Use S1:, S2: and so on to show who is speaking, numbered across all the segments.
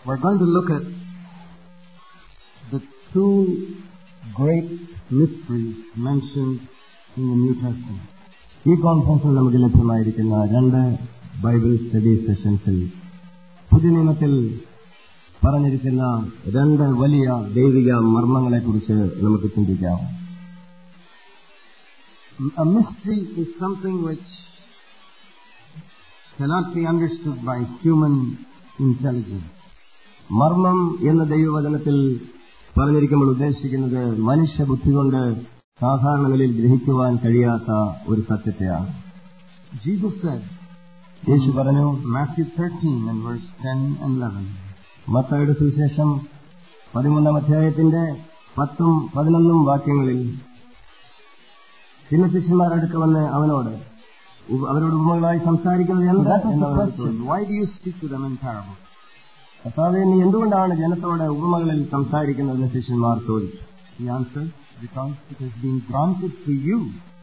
S1: We're going to look at the two great mysteries mentioned in the New Testament.
S2: ഈ കോൺഫറൻസിൽ നമുക്ക് ലഭ്യമായിരിക്കുന്ന രണ്ട് Bible study സെഷൻസിൽ പുതിയ നിയമത്തിൽ പറഞ്ഞിരിക്കുന്ന രണ്ട് വലിയ ദൈവിക മർമ്മങ്ങളെക്കുറിച്ച് നമുക്ക് ചിന്തിക്കാം
S1: A mystery is something which cannot be understood by human intelligence.
S2: മർമ്മം എന്ന ദൈവവചനത്തിൽ പറഞ്ഞിരിക്കുമ്പോൾ ഉദ്ദേശിക്കുന്നത് മനുഷ്യബുദ്ധി കൊണ്ട് സാധാരണ നിലയിൽ ഗ്രഹിക്കുവാൻ കഴിയാത്ത ഒരു സത്യത്തെയാണ്
S1: Jesus said,
S2: യേശു പറഞ്ഞു
S1: Matthew 13 and verse 10 and 11,
S2: മത്തായുടെ സുവിശേഷം പതിമൂന്നാം അധ്യായത്തിന്റെ പത്തും പതിനൊന്നും വാക്യങ്ങളിൽ ചിന്ന ശിഷ്യന്മാരടുക്ക വന്ന് അവനോട് ഉപ- അവരോട് ഉപമകളായി സംസാരിക്കുന്നത് എന്ത്
S1: That was
S2: എന്ന്
S1: the
S2: അവരോട്
S1: question.
S2: ചോദിച്ചു.
S1: Why do you speak to them in parables?
S2: കർത്താവേ നീ എന്തുകൊണ്ടാണ് ജനത്തോട് ഉപമകളിൽ സംസാരിക്കുന്നതെന്ന് ശിഷ്യന്മാർ ചോദിച്ചു
S1: He answered, Because it has been granted to you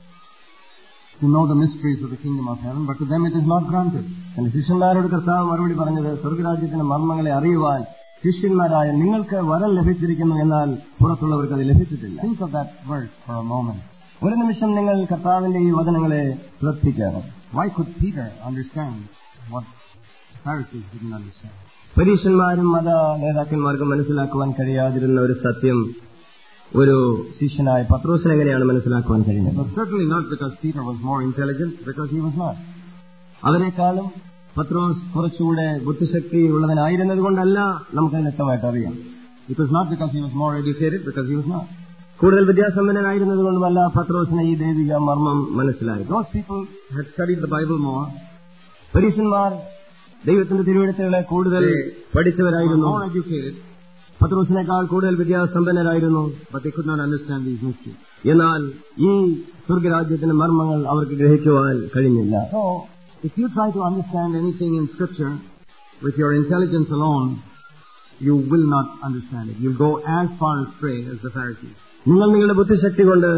S1: to know the mysteries of the kingdom of heaven, but to them it is not granted.
S2: തന്റെ ശിഷ്യന്മാരോട് കർത്താവ് മറുപടി പറഞ്ഞത് സ്വർഗരാജ്യത്തിന്റെ മർമ്മങ്ങളെ അറിയുവാൻ ശിഷ്യന്മാരായ നിങ്ങൾക്ക് വരം ലഭിച്ചിരിക്കുന്നു എന്നാൽ പുറത്തുള്ളവർക്ക് അത് ലഭിച്ചിട്ടില്ല
S1: Think of that verse for a moment.
S2: ഒരു നിമിഷം നിങ്ങൾ കർത്താവിന്റെ ഈ വചനങ്ങളെ ശ്രദ്ധിക്കണം
S1: Why could Peter understand what Pharisees didn't understand?
S2: പരീക്ഷന്മാരും മത നേതാക്കന്മാർക്കും മനസ്സിലാക്കുവാൻ കഴിയാതിരുന്ന ഒരു സത്യം ഒരു ശിഷ്യനായ പത്രോസിന് എങ്ങനെയാണ് മനസ്സിലാക്കുവാൻ
S1: It
S2: കഴിയുന്നത്
S1: was certainly not because Peter was more intelligent, because he was not.
S2: അവരെക്കാളും പത്രോസ് കുറച്ചുകൂടെ ബുദ്ധിശക്തി ഉള്ളവനായിരുന്നത് കൊണ്ടല്ല നമുക്കത് വ്യക്തമായിട്ട് അറിയാം
S1: It was not because he was more educated, because he was not.
S2: കൂടുതൽ വിദ്യാസമ്പന്നനായിരുന്നത് കൊണ്ടുമല്ല പത്രോസിന് ഈ ദൈവിക മർമ്മം മനസ്സിലായത്
S1: Those people had studied the Bible more,
S2: പരീക്ഷന്മാർ ദൈവത്തിന്റെ തിരുവഴുത്തുകളെ കൂടുതൽ
S1: were
S2: പഠിച്ചവരായിരുന്നു
S1: more educated,
S2: പത്രോസിനേക്കാൾ കൂടുതൽ വിദ്യാസമ്പന്നരായിരുന്നു
S1: but they could not understand these mysteries.
S2: എന്നാൽ ഈ സ്വർഗരാജ്യത്തിന്റെ മർമ്മങ്ങൾ അവർക്ക് ഗ്രഹിക്കുവാൻ കഴിഞ്ഞില്ല
S1: So, if you try to understand anything in Scripture with your intelligence alone, you will not understand it. You'll go as far astray as the Pharisees.
S2: നിങ്ങൾ നിങ്ങളുടെ ബുദ്ധിശക്തി കൊണ്ട്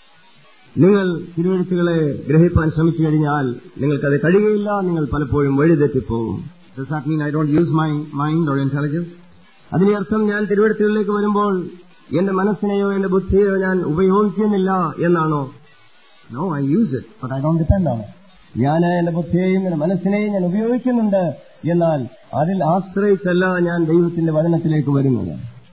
S2: നിങ്ങൾ തിരുവഴുത്തുകളെ ഗ്രഹിപ്പാൻ ശ്രമിച്ചു കഴിഞ്ഞാൽ നിങ്ങൾക്കത് കഴിയുകയില്ല നിങ്ങൾ പലപ്പോഴും വഴിതെറ്റിപ്പോകും
S1: Does that mean I don't use my mind or intelligence?
S2: അതിന്റെ അർത്ഥം ഞാൻ തിരുവഴുത്തുകളിലേക്ക് വരുമ്പോൾ എന്റെ മനസ്സിനെയോ എന്റെ ബുദ്ധിയെയോ ഞാൻ ഉപയോഗിക്കുന്നില്ല എന്നാണോ
S1: No, I use it, but I don't depend on it.
S2: ഞാൻ എന്റെ ബുദ്ധിയെയും എന്റെ മനസ്സിനെയും ഞാൻ ഉപയോഗിക്കുന്നുണ്ട് എന്നാൽ അതിൽ ആശ്രയിച്ചല്ല ഞാൻ ദൈവത്തിന്റെ വചനത്തിലേക്ക് വരുന്നത്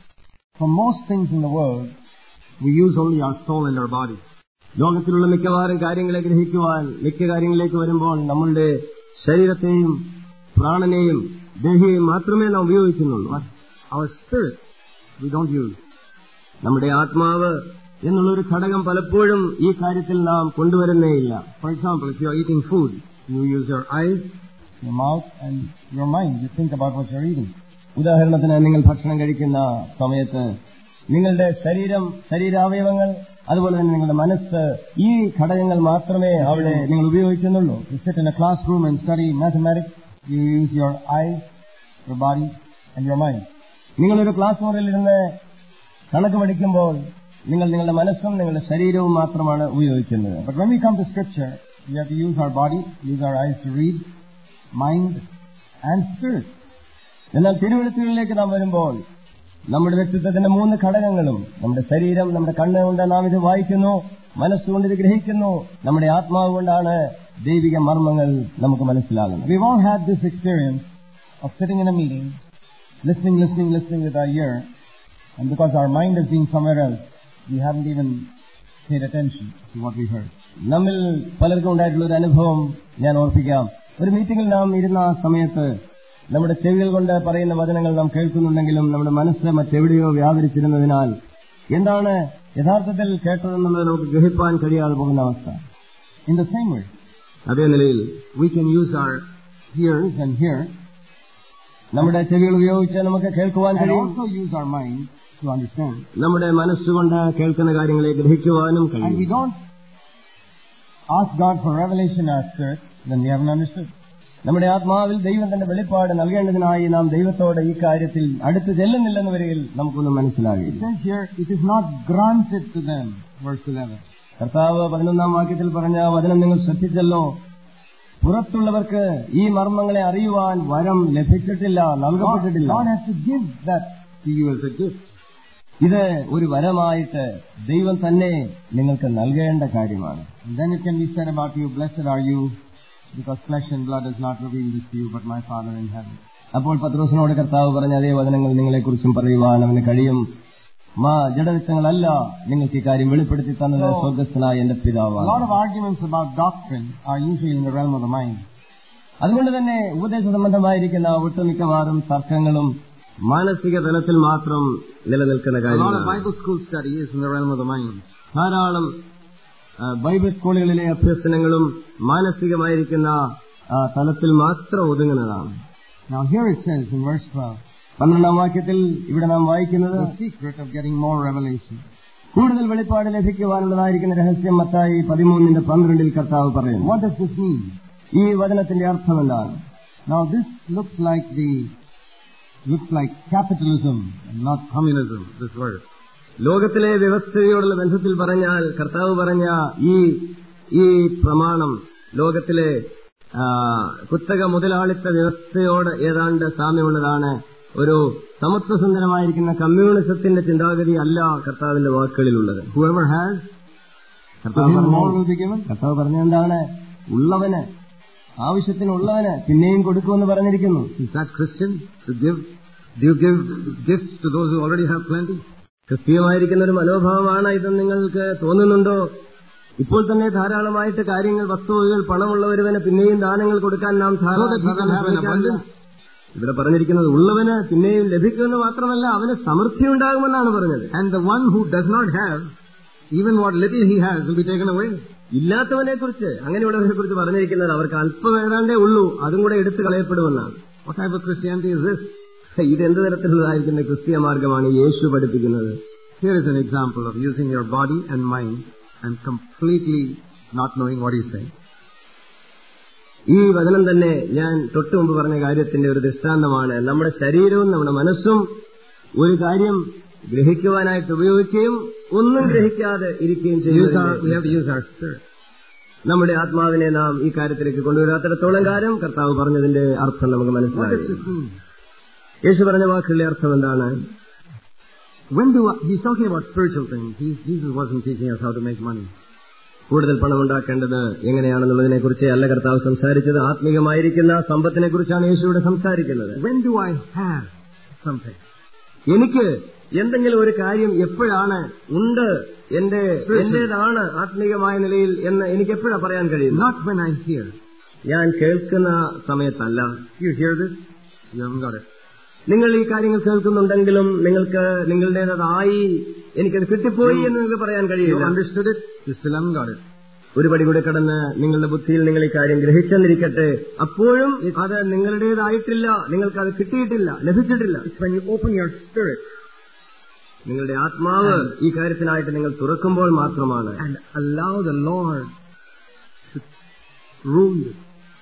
S1: For most things in the world, we use only our soul and our body.
S2: ലോകത്തിലുള്ള മിക്കവാറും കാര്യങ്ങളെ ഗ്രഹിക്കുവാൻ മിക്ക കാര്യങ്ങളിലേക്ക് വരുമ്പോൾ നമ്മളുടെ ശരീരത്തെയും പ്രാണനെയും ദേഹിയെയും മാത്രമേ നാം ഉപയോഗിക്കുന്നുള്ളൂ
S1: But our spirit, we don't use.
S2: നമ്മുടെ ആത്മാവ് എന്നുള്ളൊരു ഘടകം പലപ്പോഴും ഈ കാര്യത്തിൽ നാം കൊണ്ടുവരുന്നേയില്ല
S1: For example, if you are eating food, you use your eyes, your mouth, and your mind. You think about what you're eating.
S2: ഉദാഹരണത്തിന് നിങ്ങൾ ഭക്ഷണം കഴിക്കുന്ന സമയത്ത് നിങ്ങളുടെ ശരീരം ശരീരാവയവങ്ങൾ അതുപോലെ തന്നെ നിങ്ങളുടെ മനസ്സ് ഈ ഘടകങ്ങൾ മാത്രമേ അവിടെ നിങ്ങൾ ഉപയോഗിക്കുന്നുള്ളൂ
S1: You sit in a classroom and study mathematics, you use your eyes, your body, and your mind.
S2: നിങ്ങളൊരു ക്ലാസ് മുറിയിലിരുന്ന് കണക്ക് പഠിക്കുമ്പോൾ നിങ്ങൾ നിങ്ങളുടെ മനസ്സും നിങ്ങളുടെ ശരീരവും മാത്രമാണ് ഉപയോഗിക്കുന്നത്
S1: But when we come to scripture, we have to use our body, use our eyes to read, mind, and spirit.
S2: എന്നാൽ തിരുവഴുത്തുകളിലേക്ക് നാം വരുമ്പോൾ നമ്മുടെ വ്യക്തിത്വത്തിന്റെ മൂന്ന് ഘടകങ്ങളും നമ്മുടെ ശരീരം നമ്മുടെ കണ്ണുകൊണ്ട് നാം ഇത് വായിക്കുന്നു മനസ്സുകൊണ്ട് ഇത് ഗ്രഹിക്കുന്നു നമ്മുടെ ആത്മാവ് കൊണ്ടാണ് ദൈവിക മർമ്മങ്ങൾ നമുക്ക് മനസ്സിലാകുന്നത്
S1: We've all had this experience of sitting in a meeting, listening, listening, listening with our ear, and because our mind has been somewhere else, we haven't even paid attention to what we heard.
S2: നമ്മിൽ പലർക്കും ഉണ്ടായിട്ടുള്ള ഒരു അനുഭവം ഞാൻ ഓർപ്പിക്കാം ഒരു മീറ്റിംഗിൽ നാം ഇരുന്ന ആ സമയത്ത് നമ്മുടെ ചെവികൾ കൊണ്ട് പറയുന്ന വചനങ്ങൾ നാം കേൾക്കുന്നുണ്ടെങ്കിലും നമ്മുടെ മനസ്സ് മറ്റെവിടെയോ വ്യാപരിച്ചിരുന്നതിനാൽ എന്താണ് യഥാർത്ഥത്തിൽ കേട്ടതെന്നുള്ളത് നമുക്ക് ഗ്രഹിപ്പാൻ കഴിയാതെ പോകുന്ന അവസ്ഥ
S1: In the same way,
S2: അതേ നിലയിൽ
S1: we can use our ears and hear,
S2: നമ്മുടെ ചെവികൾ ഉപയോഗിച്ച് നമുക്ക് കേൾക്കുവാൻ
S1: and
S2: കഴിയും
S1: also use our mind to understand.
S2: നമ്മുടെ മനസ്സുകൊണ്ട് കേൾക്കുന്ന കാര്യങ്ങളെ ഗ്രഹിക്കുവാനും
S1: And we
S2: കഴിയും
S1: don't ask God for revelation as spirit, then we haven't understood.
S2: നമ്മുടെ ആത്മാവിൽ ദൈവം തന്റെ വെളിപ്പാട് നൽകേണ്ടതിനായി നാം ദൈവത്തോട് ഈ കാര്യത്തിൽ അടുത്ത് ചെല്ലുന്നില്ലെന്ന് വരികിൽ നമുക്കൊന്നും
S1: It
S2: മനസ്സിലാകില്ല
S1: says here, it is not granted to them, verse 11.
S2: കർത്താവ് പതിനൊന്നാം വാക്യത്തിൽ പറഞ്ഞ വചനം നിങ്ങൾ ശ്രദ്ധിച്ചല്ലോ പുറത്തുള്ളവർക്ക് ഈ മർമ്മങ്ങളെ അറിയുവാൻ വരം ലഭിച്ചിട്ടില്ല
S1: God,
S2: നൽകപ്പെട്ടിട്ടില്ല
S1: God has to give that to you as a gift.
S2: ഇത് ഒരു വരമായിട്ട് ദൈവം തന്നെ നിങ്ങൾക്ക് നൽകേണ്ട കാര്യമാണ്
S1: And then it can be said about you, blessed are you, because flesh and blood has not revealed this to you, but my Father in heaven.
S2: അപ്പോൾ പത്രോസിനോട് കർത്താവ് പറഞ്ഞ അതേ വചനങ്ങൾ നിങ്ങളെക്കുറിച്ചും പറയുവാൻ അവന് കഴിയും മാ ജഡവിത്തങ്ങളല്ല നിങ്ങൾക്ക് ഈ കാര്യം വെളിപ്പെടുത്തി തന്നത് സ്വർഗസ്ഥനായ എന്റെ
S1: A
S2: പിതാവാണ്
S1: lot of arguments about doctrine are usually in the realm of the mind.
S2: അതുകൊണ്ട് തന്നെ ഉപദേശ സംബന്ധമായിരിക്കുന്ന ഒട്ടുമിക്കവാറും തർക്കങ്ങളും മാനസിക തലത്തിൽ മാത്രം നിലനിൽക്കുന്ന
S1: A lot of
S2: കാര്യങ്ങളാണ്
S1: Bible school study is in the realm of the mind.
S2: ധാരാളം ആ, ബൈബിൾ സ്കൂളുകളിലെ അഭ്യസനങ്ങളും മാനസികമായിരിക്കുന്ന ആ, തലത്തിൽ മാത്രം ഒതുങ്ങുന്നതാണ്
S1: Now here it says in verse 12,
S2: പന്ത്രണ്ടാം വാക്യത്തിൽ ഇവിടെ നാം വായിക്കുന്നത്
S1: the secret of getting more revelation.
S2: കൂടുതൽ വെളിപ്പാട് ലഭിക്കുവാനുള്ളതായിരിക്കുന്ന രഹസ്യം മത്തായി പതിമൂന്നിന്റെ പന്ത്രണ്ടിൽ കർത്താവ് പറയുന്നു
S1: What does this mean?
S2: ഈ വചനത്തിന്റെ അർത്ഥം എന്താണ്
S1: Now this looks like the, looks like capitalism and not communism, this word.
S2: ലോകത്തിലെ വ്യവസ്ഥയോടുള്ള ബന്ധത്തിൽ പറഞ്ഞാൽ കർത്താവ് പറഞ്ഞ ഈ ഈ പ്രമാണം ലോകത്തിലെ ആ, കുത്തക മുതലാളിത്ത വ്യവസ്ഥയോട് ഏതാണ്ട് സാമ്യമുള്ളതാണ് ഒരു സമത്വസുന്ദരമായിരിക്കുന്ന കമ്മ്യൂണിസത്തിന്റെ ചിന്താഗതി അല്ല കർത്താവിന്റെ വാക്കുകളിലുള്ളത്
S1: Whoever has, to
S2: കർത്താവ്
S1: him
S2: പറഞ്ഞു
S1: more will be given.
S2: കർത്താവ് പറഞ്ഞ എന്താണ് ഉള്ളവന് ആവശ്യത്തിനുള്ളവന് പിന്നെയും കൊടുക്കുമെന്ന് പറഞ്ഞിരിക്കുന്നു
S1: Is that Christian? To give? Do you give gifts to those who already have plenty?
S2: ക്രിസ്തീയമായിരിക്കുന്ന ഒരു മനോഭാവമാണ് ഇതെന്ന് നിങ്ങൾക്ക് തോന്നുന്നുണ്ടോ ഇപ്പോൾ തന്നെ ധാരാളമായിട്ട് കാര്യങ്ങൾ വസ്തുവകകൾ പണമുള്ള ഒരുവന് പിന്നെയും ദാനങ്ങൾ കൊടുക്കാൻ നാം ധാരാളം
S1: So that he can have an
S2: ശ്രമിക്കാറില്ല.
S1: abundance.
S2: ഇവിടെ പറഞ്ഞിരിക്കുന്നത് ഉള്ളവന് പിന്നെയും ലഭിക്കുമെന്ന് മാത്രമല്ല അവന് സമൃദ്ധി ഉണ്ടാകുമെന്നാണ് പറഞ്ഞത്
S1: And the one who does not have, even what little he has will be taken away.
S2: ഇല്ലാത്തവനെ കുറിച്ച് അങ്ങനെയുള്ളവരെ കുറിച്ച് പറഞ്ഞിരിക്കുന്നത് അവർക്ക് അല്പം ഏതാണ്ടേ ഉള്ളൂ അതും കൂടെ എടുത്തു കളയപ്പെടുമെന്നാണ്
S1: What type of Christianity is this?
S2: ഇത് എന്ത് തരത്തിലുള്ളതായിരിക്കുന്ന ക്രിസ്തീയ മാർഗമാണ് യേശു പഠിപ്പിക്കുന്നത്
S1: Here is an example of using your body and mind and completely not knowing what he's saying.
S2: ഈ വചനം തന്നെ ഞാൻ തൊട്ടു മുമ്പ് പറഞ്ഞ കാര്യത്തിന്റെ ഒരു ദൃഷ്ടാന്തമാണ് നമ്മുടെ ശരീരവും നമ്മുടെ മനസ്സും ഒരു കാര്യം ഗ്രഹിക്കുവാനായിട്ട് ഉപയോഗിക്കുകയും ഒന്നും ഗ്രഹിക്കാതെ ഇരിക്കുകയും
S1: Use our, we
S2: ചെയ്യുന്നു
S1: have to use our spirit.
S2: നമ്മുടെ ആത്മാവിനെ നാം ഈ കാര്യത്തിലേക്ക് കൊണ്ടുവരാത്തിടത്തോളം കാലം കർത്താവ് പറഞ്ഞതിന്റെ അർത്ഥം നമുക്ക്
S1: What
S2: മനസ്സിലായി
S1: does this mean?
S2: യേശു പറഞ്ഞ വാക്കുകളുടെ അർത്ഥം എന്താണ്
S1: When do I, he's talking about spiritual things. He, Jesus wasn't teaching us how to make money.
S2: കൂടുതൽ പണം ഉണ്ടാക്കേണ്ടത് എങ്ങനെയാണെന്നുള്ളതിനെ കുറിച്ച് അല്ല കർത്താവ് സംസാരിച്ചത് ആത്മീകമായിരിക്കുന്ന സമ്പത്തിനെ കുറിച്ചാണ് യേശു ഇവിടെ സംസാരിക്കുന്നത്
S1: When do I have something?
S2: എനിക്ക് എന്തെങ്കിലും ഒരു കാര്യം എപ്പോഴാണ് ഉണ്ട് എന്റെ എന്റേതാണ് ആത്മീകമായ നിലയിൽ എന്ന് എനിക്ക് എപ്പോഴാണ് പറയാൻ കഴിയുന്നത്
S1: Not when I hear.
S2: ഞാൻ കേൾക്കുന്ന സമയത്തല്ല
S1: You hear this? You haven't got it.
S2: നിങ്ങൾ ഈ കാര്യങ്ങൾ കേൾക്കുന്നുണ്ടെങ്കിലും നിങ്ങൾക്ക് നിങ്ങളുടേതായി എനിക്കത് കിട്ടിപ്പോയി എന്ന് നിങ്ങൾക്ക് പറയാൻ
S1: You
S2: കഴിയില്ല
S1: understood it? You still haven't got it.
S2: ഒരു പടി കൂടെ കടന്ന് നിങ്ങളുടെ ബുദ്ധിയിൽ നിങ്ങൾ ഈ കാര്യം ഗ്രഹിച്ചെന്നിരിക്കട്ടെ അപ്പോഴും അത് നിങ്ങളുടേതായിട്ടില്ല നിങ്ങൾക്ക് അത് കിട്ടിയിട്ടില്ല ലഭിച്ചിട്ടില്ല
S1: It's when you open your spirit
S2: നിങ്ങളുടെ ആത്മാവ് ഈ കാര്യത്തിനായിട്ട് നിങ്ങൾ തുറക്കുമ്പോൾ മാത്രമാണ്
S1: and allow the Lord to rule you.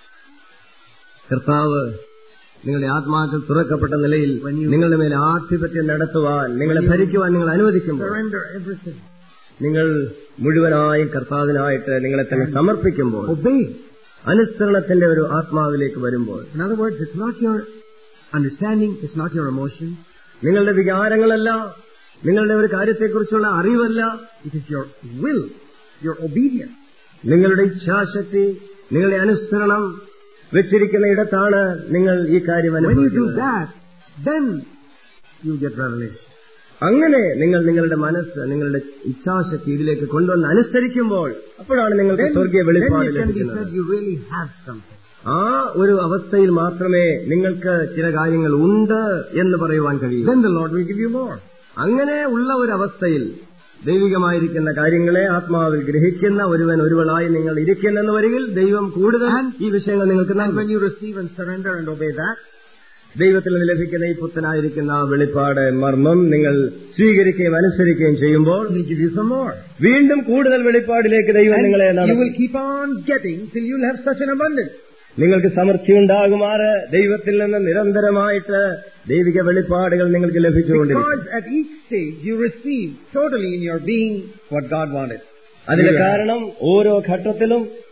S2: കർത്താവ് നിങ്ങളുടെ ആത്മാക്കൾ തുറക്കപ്പെട്ട നിലയിൽ നിങ്ങളുടെ മേലെ ആധിപത്യം നടത്തുവാൻ നിങ്ങളെ ഭരിക്കുവാൻ നിങ്ങൾ അനുവദിക്കുമ്പോൾ
S1: Surrender everything.
S2: നിങ്ങൾ മുഴുവനായും കർത്താവിനായിട്ട് നിങ്ങളെ തന്നെ സമർപ്പിക്കുമ്പോൾ
S1: Obey.
S2: അനുസരണത്തിന്റെ ഒരു ആത്മാവിലേക്ക് വരുമ്പോൾ
S1: In other words, it's not your understanding, it's not your emotions,
S2: നിങ്ങളുടെ വികാരങ്ങളല്ല നിങ്ങളുടെ ഒരു കാര്യത്തെക്കുറിച്ചുള്ള അറിവല്ല
S1: it is your will, your obedience.
S2: നിങ്ങളുടെ ഇച്ഛാശക്തി നിങ്ങളുടെ അനുസരണം വെച്ചിരിക്കുന്ന ഇടത്താണ് നിങ്ങൾ ഈ കാര്യം
S1: When you do
S2: അനുഭവിക്കുന്നത്
S1: that, then you get revelation.
S2: അങ്ങനെ നിങ്ങൾ നിങ്ങളുടെ മനസ്സ് നിങ്ങളുടെ ഇച്ഛാശക്തി ഇതിലേക്ക് കൊണ്ടുവന്ന് അനുസരിക്കുമ്പോൾ അപ്പോഴാണ് നിങ്ങൾക്ക്
S1: Then,
S2: സ്വർഗീയ
S1: then
S2: വെളിപ്പാട്
S1: it can be
S2: ലഭിക്കുന്നത്
S1: said you really have something.
S2: ആ ഒരു അവസ്ഥയിൽ മാത്രമേ നിങ്ങൾക്ക് ചില കാര്യങ്ങൾ ഉണ്ട് എന്ന് പറയുവാൻ കഴിയൂ
S1: Then the Lord will give you more.
S2: അങ്ങനെ ഉള്ള ഒരു അവസ്ഥയിൽ ദൈവികമായിരിക്കുന്ന കാര്യങ്ങളെ ആത്മാവിൽ ഗ്രഹിക്കുന്ന ഒരുവൻ ഒരുവളായി നിങ്ങൾ ഇരിക്കുന്നെന്ന് വരികിൽ ദൈവം കൂടുതൽ ഈ വിഷയങ്ങൾ നിങ്ങൾക്ക്
S1: And
S2: നൽകും
S1: when you receive and surrender and obey that,
S2: ദൈവത്തിൽ നിന്ന് ലഭിക്കുന്ന ഈ പുത്തനായിരിക്കുന്ന വെളിപ്പാട് മർമ്മം നിങ്ങൾ സ്വീകരിക്കുകയും അനുസരിക്കുകയും ചെയ്യുമ്പോൾ
S1: He'll give you some more.
S2: വീണ്ടും കൂടുതൽ വെളിപ്പാടിലേക്ക് ദൈവം
S1: And
S2: നിങ്ങളെ
S1: you
S2: നടത്തും
S1: will keep on getting till you'll have such an abundance.
S2: നിങ്ങൾക്ക് സമൃദ്ധി ഉണ്ടാകുമാറ് ദൈവത്തിൽ നിന്ന് നിരന്തരമായിട്ട് ദൈവിക വെളിപ്പാടുകൾ നിങ്ങൾക്ക് ലഭിച്ചുകൊണ്ടിരിക്കും
S1: Because at each stage you receive totally in your being what God wanted.
S2: അതിന് കാരണം ഓരോ ഘട്ടത്തിലും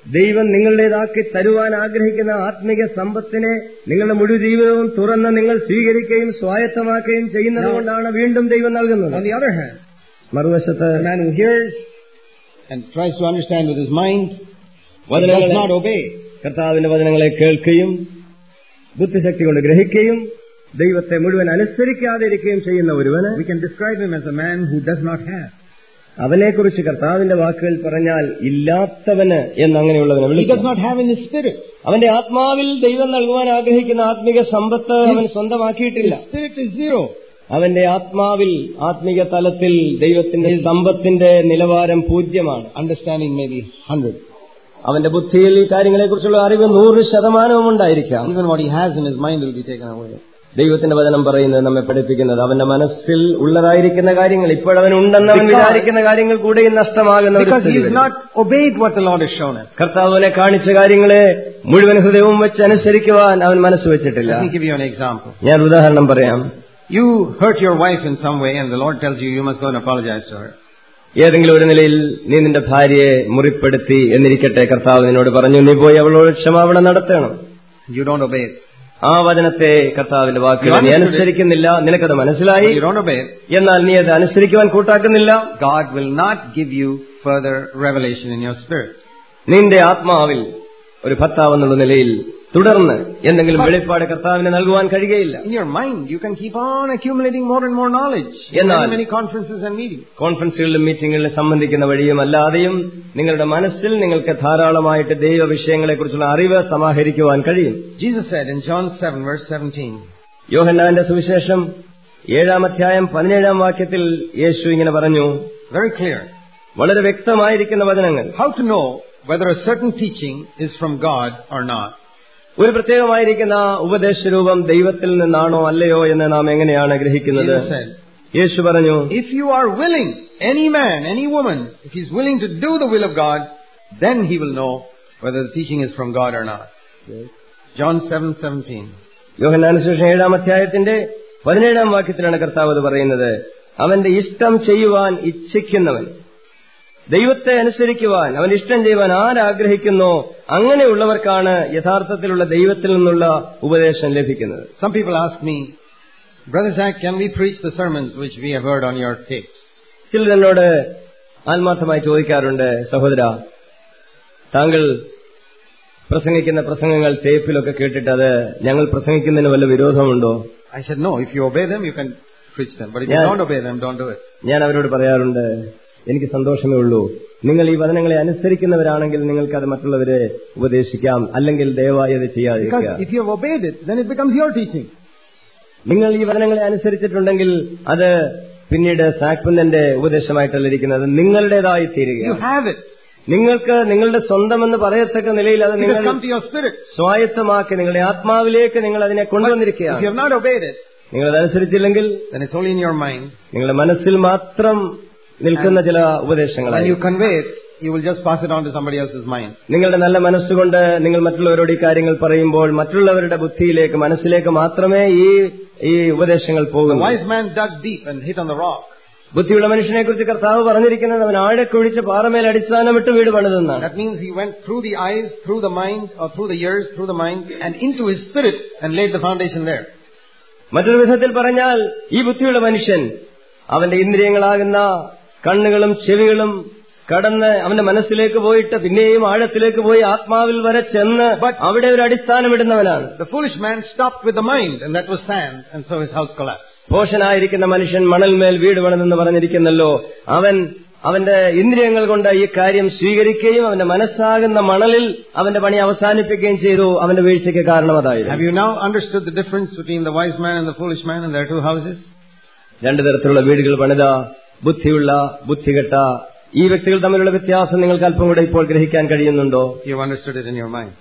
S2: ദൈവം നിങ്ങളുടേതാക്കി തരുവാൻ ആഗ്രഹിക്കുന്ന ആത്മിക സമ്പത്തിനെ നിങ്ങളുടെ മുഴു ജീവിതവും തുറന്ന് നിങ്ങൾ സ്വീകരിക്കുകയും സ്വായത്തമാക്കുകയും ചെയ്യുന്നത് കൊണ്ടാണ് വീണ്ടും ദൈവം നൽകുന്നത്
S1: On the other hand,
S2: മറുവശത്ത്
S1: the man who hears and tries to understand with his mind but does
S2: വചനങ്ങളെ
S1: not obey.
S2: കർത്താവിന്റെ വചനങ്ങളെ കേൾക്കുകയും ബുദ്ധിശക്തി കൊണ്ട് ഗ്രഹിക്കുകയും ദൈവത്തെ മുഴുവൻ അനുസരിക്കാതെ ഇരിക്കുകയും ചെയ്യുന്ന ഒരുവന്
S1: We can describe him as a man who does not have.
S2: അവനെക്കുറിച്ച് കർത്താവിന്റെ വാക്കുകൾ പറഞ്ഞാൽ ഇല്ലാത്തവന് എന്ന് അങ്ങനെയുള്ളവനെ
S1: He does
S2: വിളിക്കും
S1: not have in his spirit.
S2: അവന്റെ ആത്മാവിൽ ദൈവം നൽകുവാൻ ആഗ്രഹിക്കുന്ന ആത്മിക സമ്പത്ത് അവൻ സ്വന്തമാക്കിയിട്ടില്ല
S1: His spirit is zero.
S2: അവന്റെ ആത്മാവിൽ ആത്മിക തലത്തിൽ ദൈവത്തിന്റെ സമ്പത്തിന്റെ നിലവാരം പൂജ്യമാണ്
S1: Understanding maybe 100.
S2: അവന്റെ ബുദ്ധിയിൽ ഈ കാര്യങ്ങളെക്കുറിച്ചുള്ള അറിവ് നൂറ് ശതമാനവും ഉണ്ടായിരിക്കാം
S1: Even what he has in his mind will be taken away.
S2: ദൈവത്തിന്റെ വചനം പറയുന്നത് നമ്മെ പഠിപ്പിക്കുന്നത് അവന്റെ മനസ്സിൽ ഉള്ളതായിരിക്കുന്ന കാര്യങ്ങൾ ഇപ്പോഴവൻ ഉണ്ടെന്ന് അവൻ
S1: Because-
S2: വിചാരിക്കുന്ന കാര്യങ്ങൾ കൂടെയും നഷ്ടമാകുന്ന ഒരു
S1: Because he
S2: സ്ഥിതി
S1: has
S2: വരും.
S1: not obeyed what the Lord has shown him.
S2: കർത്താവിനെ കാണിച്ച കാര്യങ്ങളെ മുഴുവൻ ഹൃദയവും വെച്ച് അനുസരിക്കുവാൻ അവൻ മനസ്സ് വെച്ചിട്ടില്ല
S1: Let me give you an example.
S2: ഞാൻ ഒരു ഉദാഹരണം പറയാം
S1: You hurt your wife in some way and the Lord tells you you must go and apologize to her.
S2: ഏതെങ്കിലും ഒരു നിലയിൽ നീ നിന്റെ ഭാര്യയെ മുറിപ്പെടുത്തി എന്നിരിക്കട്ടെ കർത്താവ് നിന്നോട് പറഞ്ഞു നീ പോയി അവളോട് ക്ഷമാപണം നടത്തണം
S1: You don't obey it.
S2: ആ വചനത്തെ കർത്താവിന്റെ വാക്കുകൾ നീ
S1: You understood it.
S2: അനുസരിക്കുന്നില്ല നിനക്കത് മനസ്സിലായി
S1: You don't obey it.
S2: എന്നാൽ നീ അത് അനുസരിക്കുവാൻ കൂട്ടാക്കുന്നില്ല
S1: God will not give you further revelation in your spirit.
S2: നിന്റെ ആത്മാവിൽ ഒരു ഭർത്താവെന്നുള്ള നിലയിൽ തുടർന്ന് എന്തെങ്കിലും വെളിപ്പാട് കർത്താവിന് നൽകുവാൻ കഴിയുകയില്ല
S1: In your mind, you can keep on accumulating more and more knowledge. In
S2: എന്നാൽ-
S1: many, many conferences and meetings.
S2: കോൺഫറൻസുകളിലും മീറ്റിങ്ങുകളിലും സംബന്ധിക്കുന്ന വഴിയും അല്ലാതെയും നിങ്ങളുടെ മനസ്സിൽ നിങ്ങൾക്ക് ധാരാളമായിട്ട് ദൈവ വിഷയങ്ങളെക്കുറിച്ചുള്ള അറിവ് സമാഹരിക്കുവാൻ കഴിയും
S1: Jesus said in John 7 verse 17,
S2: യോഹന്നാന്റെ സുവിശേഷം ഏഴാം അധ്യായം പതിനേഴാം വാക്യത്തിൽ യേശു ഇങ്ങനെ പറഞ്ഞു
S1: very clear,
S2: വളരെ വ്യക്തമായിരിക്കുന്ന വചനങ്ങൾ
S1: how to know whether a certain teaching is from God or not.
S2: ഒരു പ്രത്യേകമായിരിക്കുന്ന ഉപദേശരൂപം ദൈവത്തിൽ നിന്നാണോ അല്ലയോ എന്ന് നാം എങ്ങനെയാണ് ഗ്രഹിക്കുന്നത്
S1: Jesus said,
S2: യേശു പറഞ്ഞു
S1: if you are willing, any man, any woman, if he's willing to do the will of God, then he will know whether the teaching is from God or not. John 7:17.
S2: യോഹന്നാനുശേഷം ഏഴാം അധ്യായത്തിന്റെ പതിനേഴാം വാക്യത്തിലാണ് കർത്താവ് അത് പറയുന്നത് അവന്റെ ഇഷ്ടം ചെയ്യുവാൻ ഇച്ഛിക്കുന്നവൻ ദൈവത്തെ അനുസരിക്കുവാൻ അവൻ ഇഷ്ടം ചെയ്യുവാൻ ആരാഗ്രഹിക്കുന്നോ അങ്ങനെയുള്ളവർക്കാണ് യഥാർത്ഥത്തിലുള്ള ദൈവത്തിൽ നിന്നുള്ള ഉപദേശം ലഭിക്കുന്നത്
S1: Some people ask me, Brother Zach, can we preach the sermons which we have heard on your tapes?
S2: ചിലർ എന്നോട് ആത്മാർത്ഥമായി ചോദിക്കാറുണ്ട് സഹോദര താങ്കൾ പ്രസംഗിക്കുന്ന പ്രസംഗങ്ങൾ ടേപ്പിലൊക്കെ കേട്ടിട്ട് അത് ഞങ്ങൾ പ്രസംഗിക്കുന്നതിന് വല്ല വിരോധമുണ്ടോ
S1: I said, no, if you obey them, you can preach them. But if you
S2: Yeah.
S1: don't obey them, don't do it.
S2: ഞാൻ അവരോട് പറയാറുണ്ട് എനിക്ക് സന്തോഷമേ ഉള്ളൂ നിങ്ങൾ ഈ വചനങ്ങളെ അനുസരിക്കുന്നവരാണെങ്കിൽ നിങ്ങൾക്ക് അത് മറ്റുള്ളവരെ ഉപദേശിക്കാം അല്ലെങ്കിൽ ദയവായി അത്
S1: Because
S2: ചെയ്യാതിരിക്കുക
S1: if you have obeyed it, then it becomes your teaching.
S2: നിങ്ങൾ ഈ വചനങ്ങളെ അനുസരിച്ചിട്ടുണ്ടെങ്കിൽ അത് പിന്നീട് സാക്പുന്നന്റെ ഉപദേശമായിട്ടല്ല ഇരിക്കുന്നത് നിങ്ങളുടേതായി
S1: You
S2: തീരുകയാണ്
S1: have it.
S2: നിങ്ങൾക്ക് നിങ്ങളുടെ സ്വന്തമെന്ന് പറയത്തക്ക നിലയിൽ അത്
S1: It has
S2: നിങ്ങൾ
S1: come to your spirit.
S2: സ്വായത്തമാക്കി നിങ്ങളുടെ ആത്മാവിലേക്ക് നിങ്ങൾ അതിനെ
S1: If you
S2: കൊണ്ടുവന്നിരിക്കുകയാണ്
S1: have not obeyed it,
S2: നിങ്ങൾ അതനുസരിച്ചില്ലെങ്കിൽ
S1: then it's only in your mind.
S2: നിങ്ങളുടെ മനസ്സിൽ മാത്രം നിൽക്കുന്ന ചില
S1: When
S2: ഉപദേശങ്ങളായി
S1: you convey it, you will just pass it on to somebody else's mind.
S2: നിങ്ങളുടെ നല്ല മനസ്സുകൊണ്ട് നിങ്ങൾ മറ്റുള്ളവരോട് ഈ കാര്യങ്ങൾ പറയുമ്പോൾ മറ്റുള്ളവരുടെ ബുദ്ധിയിലേക്ക് മനസ്സിലേക്ക് മാത്രമേ ഈ ഈ ഉപദേശങ്ങൾ
S1: The
S2: പോകുന്നു
S1: wise man dug deep and hit on the rock.
S2: ബുദ്ധിയുള്ള മനുഷ്യനെ കുറിച്ച് കർത്താവ് പറഞ്ഞിരിക്കുന്നത് അവൻ ആഴെ കുഴിച്ച് പാറമേൽ അടിസ്ഥാനമിട്ട് വീട് പണിതെന്നാണ്
S1: That means he went through the eyes, through the mind, or through the ears, through the mind, and into his spirit and laid the foundation there.
S2: മറ്റൊരു വിധത്തിൽ പറഞ്ഞാൽ ഈ ബുദ്ധിയുള്ള മനുഷ്യൻ അവന്റെ ഇന്ദ്രിയങ്ങളാകുന്ന കണ്ണുകളും ചെവികളും കടന്ന് അവന്റെ മനസ്സിലേക്ക് പോയിട്ട് പിന്നെയും ആഴത്തിലേക്ക് പോയി ആത്മാവിൽ വരെ ചെന്ന് അവിടെ ഒരു അടിസ്ഥാനമിടുന്നവനാണ്
S1: The foolish man stopped with the mind, and that was sand, and so his house collapsed.
S2: ഭോഷനായിരിക്കുന്ന മനുഷ്യൻ മണൽമേൽ വീട് പണിതെന്ന് പറഞ്ഞിരിക്കുന്നല്ലോ അവൻ അവന്റെ ഇന്ദ്രിയങ്ങൾ കൊണ്ട് ഈ കാര്യം സ്വീകരിക്കുകയും അവന്റെ മനസ്സാകുന്ന മണലിൽ അവന്റെ പണി അവസാനിപ്പിക്കുകയും ചെയ്തു അവന്റെ വീഴ്ചയ്ക്ക് കാരണം
S1: Have
S2: അതായിരുന്നു
S1: you now understood the difference between the wise man and the foolish man in their two houses?
S2: രണ്ടു തരത്തിലുള്ള വീടുകൾ പണിത ബുദ്ധിയുള്ള ബുദ്ധികെട്ട ഈ വ്യക്തികൾ തമ്മിലുള്ള വ്യത്യാസം നിങ്ങൾക്ക് അല്പം കൂടെ ഇപ്പോൾ ഗ്രഹിക്കാൻ കഴിയുന്നുണ്ടോ
S1: You've understood it in your mind.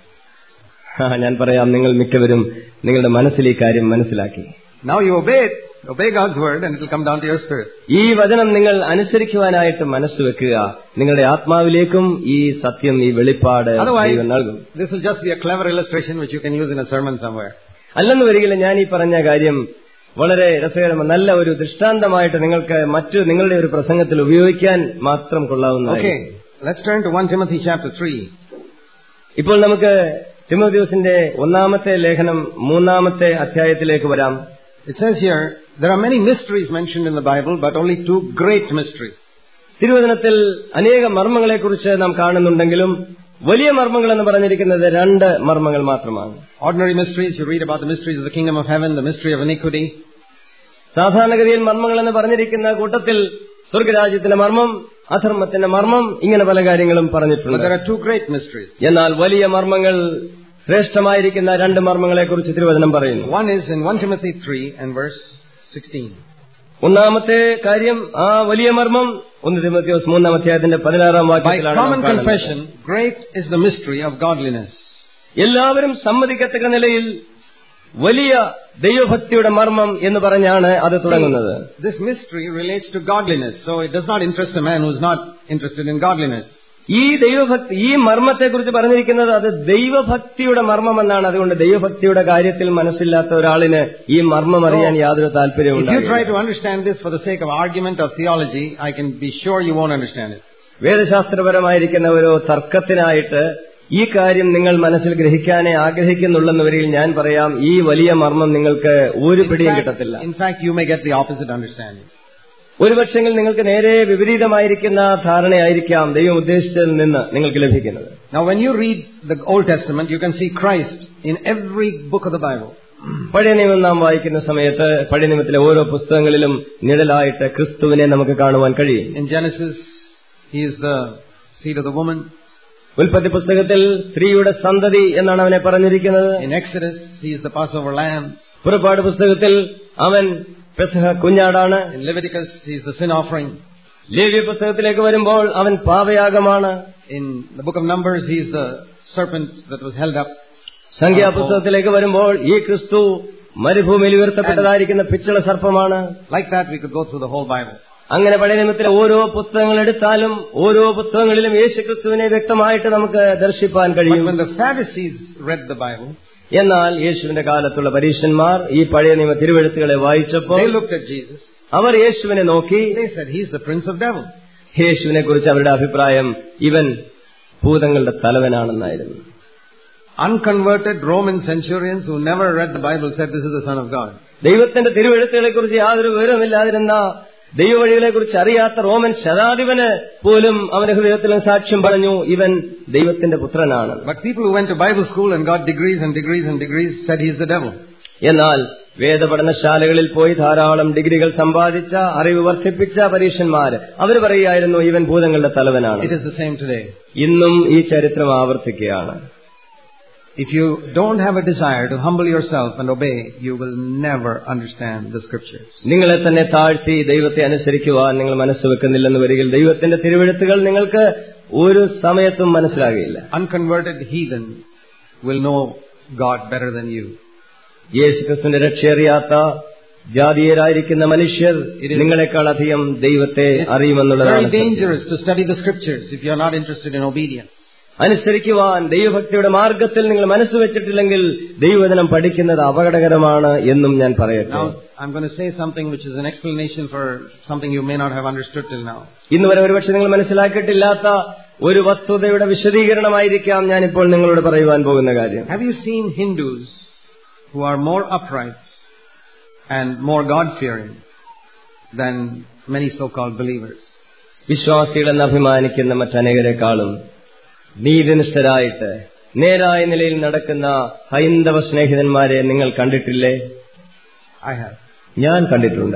S2: ആ, ഞാൻ പറയാം നിങ്ങൾ മിക്കവരും നിങ്ങളുടെ മനസ്സിൽ ഈ കാര്യം മനസ്സിലാക്കി
S1: Now you obey it. Obey God's word, and it will come down to your spirit.
S2: ഈ വചനം നിങ്ങൾ അനുസരിക്കുവാനായിട്ട് മനസ്സ് വെക്കുക നിങ്ങളുടെ ആത്മാവിലേക്കും ഈ സത്യം ഈ വെളിപ്പാട്
S1: Otherwise,
S2: ദൈവം നൽകും
S1: this will just be a clever illustration which you can use in a sermon somewhere.
S2: അല്ലെന്ന് വരികില്ല ഞാൻ ഈ പറഞ്ഞ കാര്യം വളരെ രസകരമായ നല്ല ഒരു ദൃഷ്ടാന്തമായിട്ട് നിങ്ങൾക്ക് മറ്റു നിങ്ങളുടെ ഒരു പ്രസംഗത്തിൽ ഉപയോഗിക്കാൻ മാത്രം കൊള്ളാവുന്ന
S1: Okay, let's turn to 1 Timothy chapter 3.
S2: ഇപ്പോൾ നമുക്ക് തിമോദ്യോസിന്റെ ഒന്നാമത്തെ ലേഖനം മൂന്നാമത്തെ അധ്യായത്തിലേക്ക് വരാം
S1: It says here, there are many mysteries mentioned in the Bible, but only two great mysteries.
S2: തിരുവചനത്തിൽ അനേക മർമ്മങ്ങളെക്കുറിച്ച് നാം കാണുന്നുണ്ടെങ്കിലും വലിയ മർമ്മങ്ങൾ എന്ന് പറഞ്ഞിരിക്കുന്നത് രണ്ട് മർമ്മങ്ങൾ മാത്രമാണ്
S1: Ordinary mysteries, you read about the mysteries of the kingdom of heaven, the mystery of iniquity.
S2: സാധാരണഗതിയിൽ മർമ്മങ്ങൾ എന്ന് പറഞ്ഞിരിക്കുന്ന കൂട്ടത്തിൽ സ്വർഗരാജ്യത്തിന്റെ മർമ്മം അധർമ്മത്തിന്റെ മർമ്മം ഇങ്ങനെ പല കാര്യങ്ങളും
S1: But
S2: പറഞ്ഞിട്ടുണ്ട്
S1: there are two great mysteries.
S2: എന്നാൽ വലിയ മർമ്മങ്ങൾ ശ്രേഷ്ഠമായിരിക്കുന്ന രണ്ട് മർമ്മങ്ങളെക്കുറിച്ച് തിരുവചനം പറയുന്നു
S1: One is in 1 Timothy 3 and verse 16.
S2: ഒന്നാമത്തെ കാര്യം ആ വലിയ മർമ്മം ഒന്ന് തിമോത്തിയോസ് മൂന്നാം അധ്യായത്തിന്റെ പതിനാറാം
S1: By
S2: വാക്യത്തിലാണ് നാം
S1: common
S2: കാണുന്നത്.
S1: confession, great is the mystery of godliness.
S2: എല്ലാവരും സമ്മതിക്കത്തക്ക നിലയിൽ വലിയ ദൈവഭക്തിയുടെ മർമ്മം എന്ന് പറഞ്ഞാണ് അത് തുടങ്ങുന്നത്
S1: This mystery relates to godliness, so it does not interest a man who is not interested in godliness.
S2: ഈ ദൈവഭക്തി ഈ മർമ്മത്തെക്കുറിച്ച് പറഞ്ഞിരിക്കുന്നത് അത് ദൈവഭക്തിയുടെ മർമ്മം എന്നാണ് അതുകൊണ്ട് ദൈവഭക്തിയുടെ കാര്യത്തിൽ മനസ്സില്ലാത്ത ഒരാളിന് ഈ മർമ്മം അറിയാൻ യാതൊരു താല്പര്യവും
S1: If you try
S2: ഉണ്ടാകില്ല.
S1: to understand this for the sake of argument or theology, I can be sure you won't understand it.
S2: വേദശാസ്ത്രപരമായിരിക്കുന്ന ഒരു തർക്കത്തിനായിട്ട് ഈ കാര്യം നിങ്ങൾ മനസ്സിൽ ഗ്രഹിക്കാനേ ആഗ്രഹിക്കുന്നുള്ളെന്ന് വരിയിൽ ഞാൻ പറയാം ഈ വലിയ മർമ്മം നിങ്ങൾക്ക് ഒരു
S1: In
S2: പിടിയും
S1: fact,
S2: കിട്ടത്തില്ല
S1: in fact, you may get the opposite understanding.
S2: ഒരുപക്ഷെങ്കിൽ നിങ്ങൾക്ക് നേരെ വിപരീതമായിരിക്കുന്ന ധാരണയായിരിക്കാം ദൈവം ഉദ്ദേശിച്ചതിൽ നിന്ന് നിങ്ങൾക്ക് ലഭിക്കുന്നത്
S1: Now, when you read the Old Testament, you can see Christ in every book of the Bible.
S2: പഴയ നിയമം നാം വായിക്കുന്ന സമയത്ത് പഴയ നിയമത്തിലെ ഓരോ പുസ്തകങ്ങളിലും നിഴലായിട്ട് ക്രിസ്തുവിനെ നമുക്ക് കാണുവാൻ കഴിയും
S1: In Genesis, he is the seed of the woman.
S2: ഉൽപ്പത്തി പുസ്തകത്തിൽ സ്ത്രീയുടെ സന്തതി എന്നാണ് അവനെ പറഞ്ഞിരിക്കുന്നത്
S1: In Exodus, he is the Passover lamb.
S2: പുറപ്പാട് പുസ്തകത്തിൽ അവൻ പെസഹ കുഞ്ഞാടാണ്
S1: In Leviticus, he is the sin offering.
S2: ലേവ്യ പുസ്തകത്തിലേക്ക് വരുമ്പോൾ അവൻ പാപയാഗമാണ്
S1: In the book of Numbers, he is the serpent that was held up.
S2: സംഖ്യാപുസ്തകത്തിലേക്ക് വരുമ്പോൾ ഈ ക്രിസ്തു മരുഭൂമിയിൽ ഉയർത്തപ്പെട്ടതായിരിക്കുന്ന പിച്ചള സർപ്പമാണ്
S1: Like that, we could go through the whole Bible.
S2: അങ്ങനെ പഴയ നിയമത്തിലെ ഓരോ പുസ്തകങ്ങൾ എടുത്താലും ഓരോ പുസ്തകങ്ങളിലും യേശു ക്രിസ്തുവിനെ വ്യക്തമായിട്ട് നമുക്ക് ദർശിപ്പാൻ
S1: But
S2: കഴിയും
S1: when the Pharisees read the Bible,
S2: എന്നാൽ യേശുവിന്റെ കാലത്തുള്ള പരീക്ഷന്മാർ ഈ പഴയ നിയമ തിരുവെഴുത്തുകളെ വായിച്ചപ്പോൾ
S1: they looked at Jesus.
S2: അവർ യേശുവിനെ നോക്കി
S1: They said, he's the prince of devils.
S2: യേശുവിനെ കുറിച്ച് അവരുടെ അഭിപ്രായം ഇവൻ ഭൂതങ്ങളുടെ തലവനാണെന്നായിരുന്നു
S1: Unconverted Roman centurions who never read the Bible said, this is the son of God.
S2: ദൈവത്തിന്റെ തിരുവെഴുത്തുകളെ കുറിച്ച് യാതൊരു വിവരമില്ലാതിരുന്ന ദൈവവഴികളെ കുറിച്ച് അറിയാത്ത റോമൻ ശതാധിപന് പോലും അവന്റെ ഹൃദയത്തിലും സാക്ഷ്യം പറഞ്ഞു ഇവൻ ദൈവത്തിന്റെ പുത്രനാണ്
S1: But people who went to Bible school and got degrees and degrees and degrees said he's the devil.
S2: എന്നാൽ വേദപഠനശാലകളിൽ പോയി ധാരാളം ഡിഗ്രികൾ സമ്പാദിച്ച അറിവ് വർദ്ധിപ്പിച്ച പരീക്ഷന്മാർ അവർ പറയുകയായിരുന്നു ഇവൻ ഭൂതങ്ങളുടെ തലവനാണ്
S1: It is the same today.
S2: ഇന്നും ഈ ചരിത്രം ആവർത്തിക്കുകയാണ്
S1: If you don't have a desire to humble yourself and obey, you will never understand the scriptures.
S2: നിങ്ങളെ തന്നെ താഴ്ത്തി ദൈവത്തെ അനുസരിക്കുവാൻ നിങ്ങൾ മനസ്സ് വെക്കുന്നില്ലെന്ന് വരികിൽ ദൈവത്തിന്റെ തിരുവെഴുത്തുകൾ നിങ്ങൾക്ക് ഒരു സമയത്തും മനസ്സിലാകില്ല
S1: Unconverted heathen will know God better than you.
S2: യേശുക്രിസ്തുവിന്റെ രക്ഷയറിയാത്ത ജാതീയരായിരിക്കുന്ന മനുഷ്യർ നിങ്ങളെക്കാൾ അധികം ദൈവത്തെ
S1: It's
S2: അറിയുമെന്നുള്ളതാണ്
S1: very
S2: സത്യം.
S1: dangerous to study the scriptures if you are not interested in obedience.
S2: അനുസരിക്കുവാൻ ദൈവഭക്തിയുടെ മാർഗത്തിൽ നിങ്ങൾ മനസ്സ് വെച്ചിട്ടില്ലെങ്കിൽ ദൈവവചനം പഠിക്കുന്നത് അപകടകരമാണ് എന്നും ഞാൻ പറയട്ടെ
S1: Now, I'm going to say something which is an explanation for something you may not have understood till now.
S2: ഇന്ന് വരെ ഒരുപക്ഷെ നിങ്ങൾ മനസ്സിലാക്കിയിട്ടില്ലാത്ത ഒരു വസ്തുതയുടെ വിശദീകരണമായിരിക്കാം ഞാനിപ്പോൾ നിങ്ങളോട് പറയുവാൻ പോകുന്ന കാര്യം
S1: Have you seen Hindus who are more upright and more God-fearing than many so-called believers?
S2: വിശ്വാസികളെന്ന് അഭിമാനിക്കുന്ന മറ്റനേകരെക്കാളും നീതിനിഷ്ഠരായിട്ട് നേരായ നിലയിൽ നടക്കുന്ന ഹൈന്ദവ സ്നേഹിതന്മാരെ നിങ്ങൾ കണ്ടിട്ടില്ലേ
S1: I have.
S2: ഞാൻ കണ്ടിട്ടുണ്ട്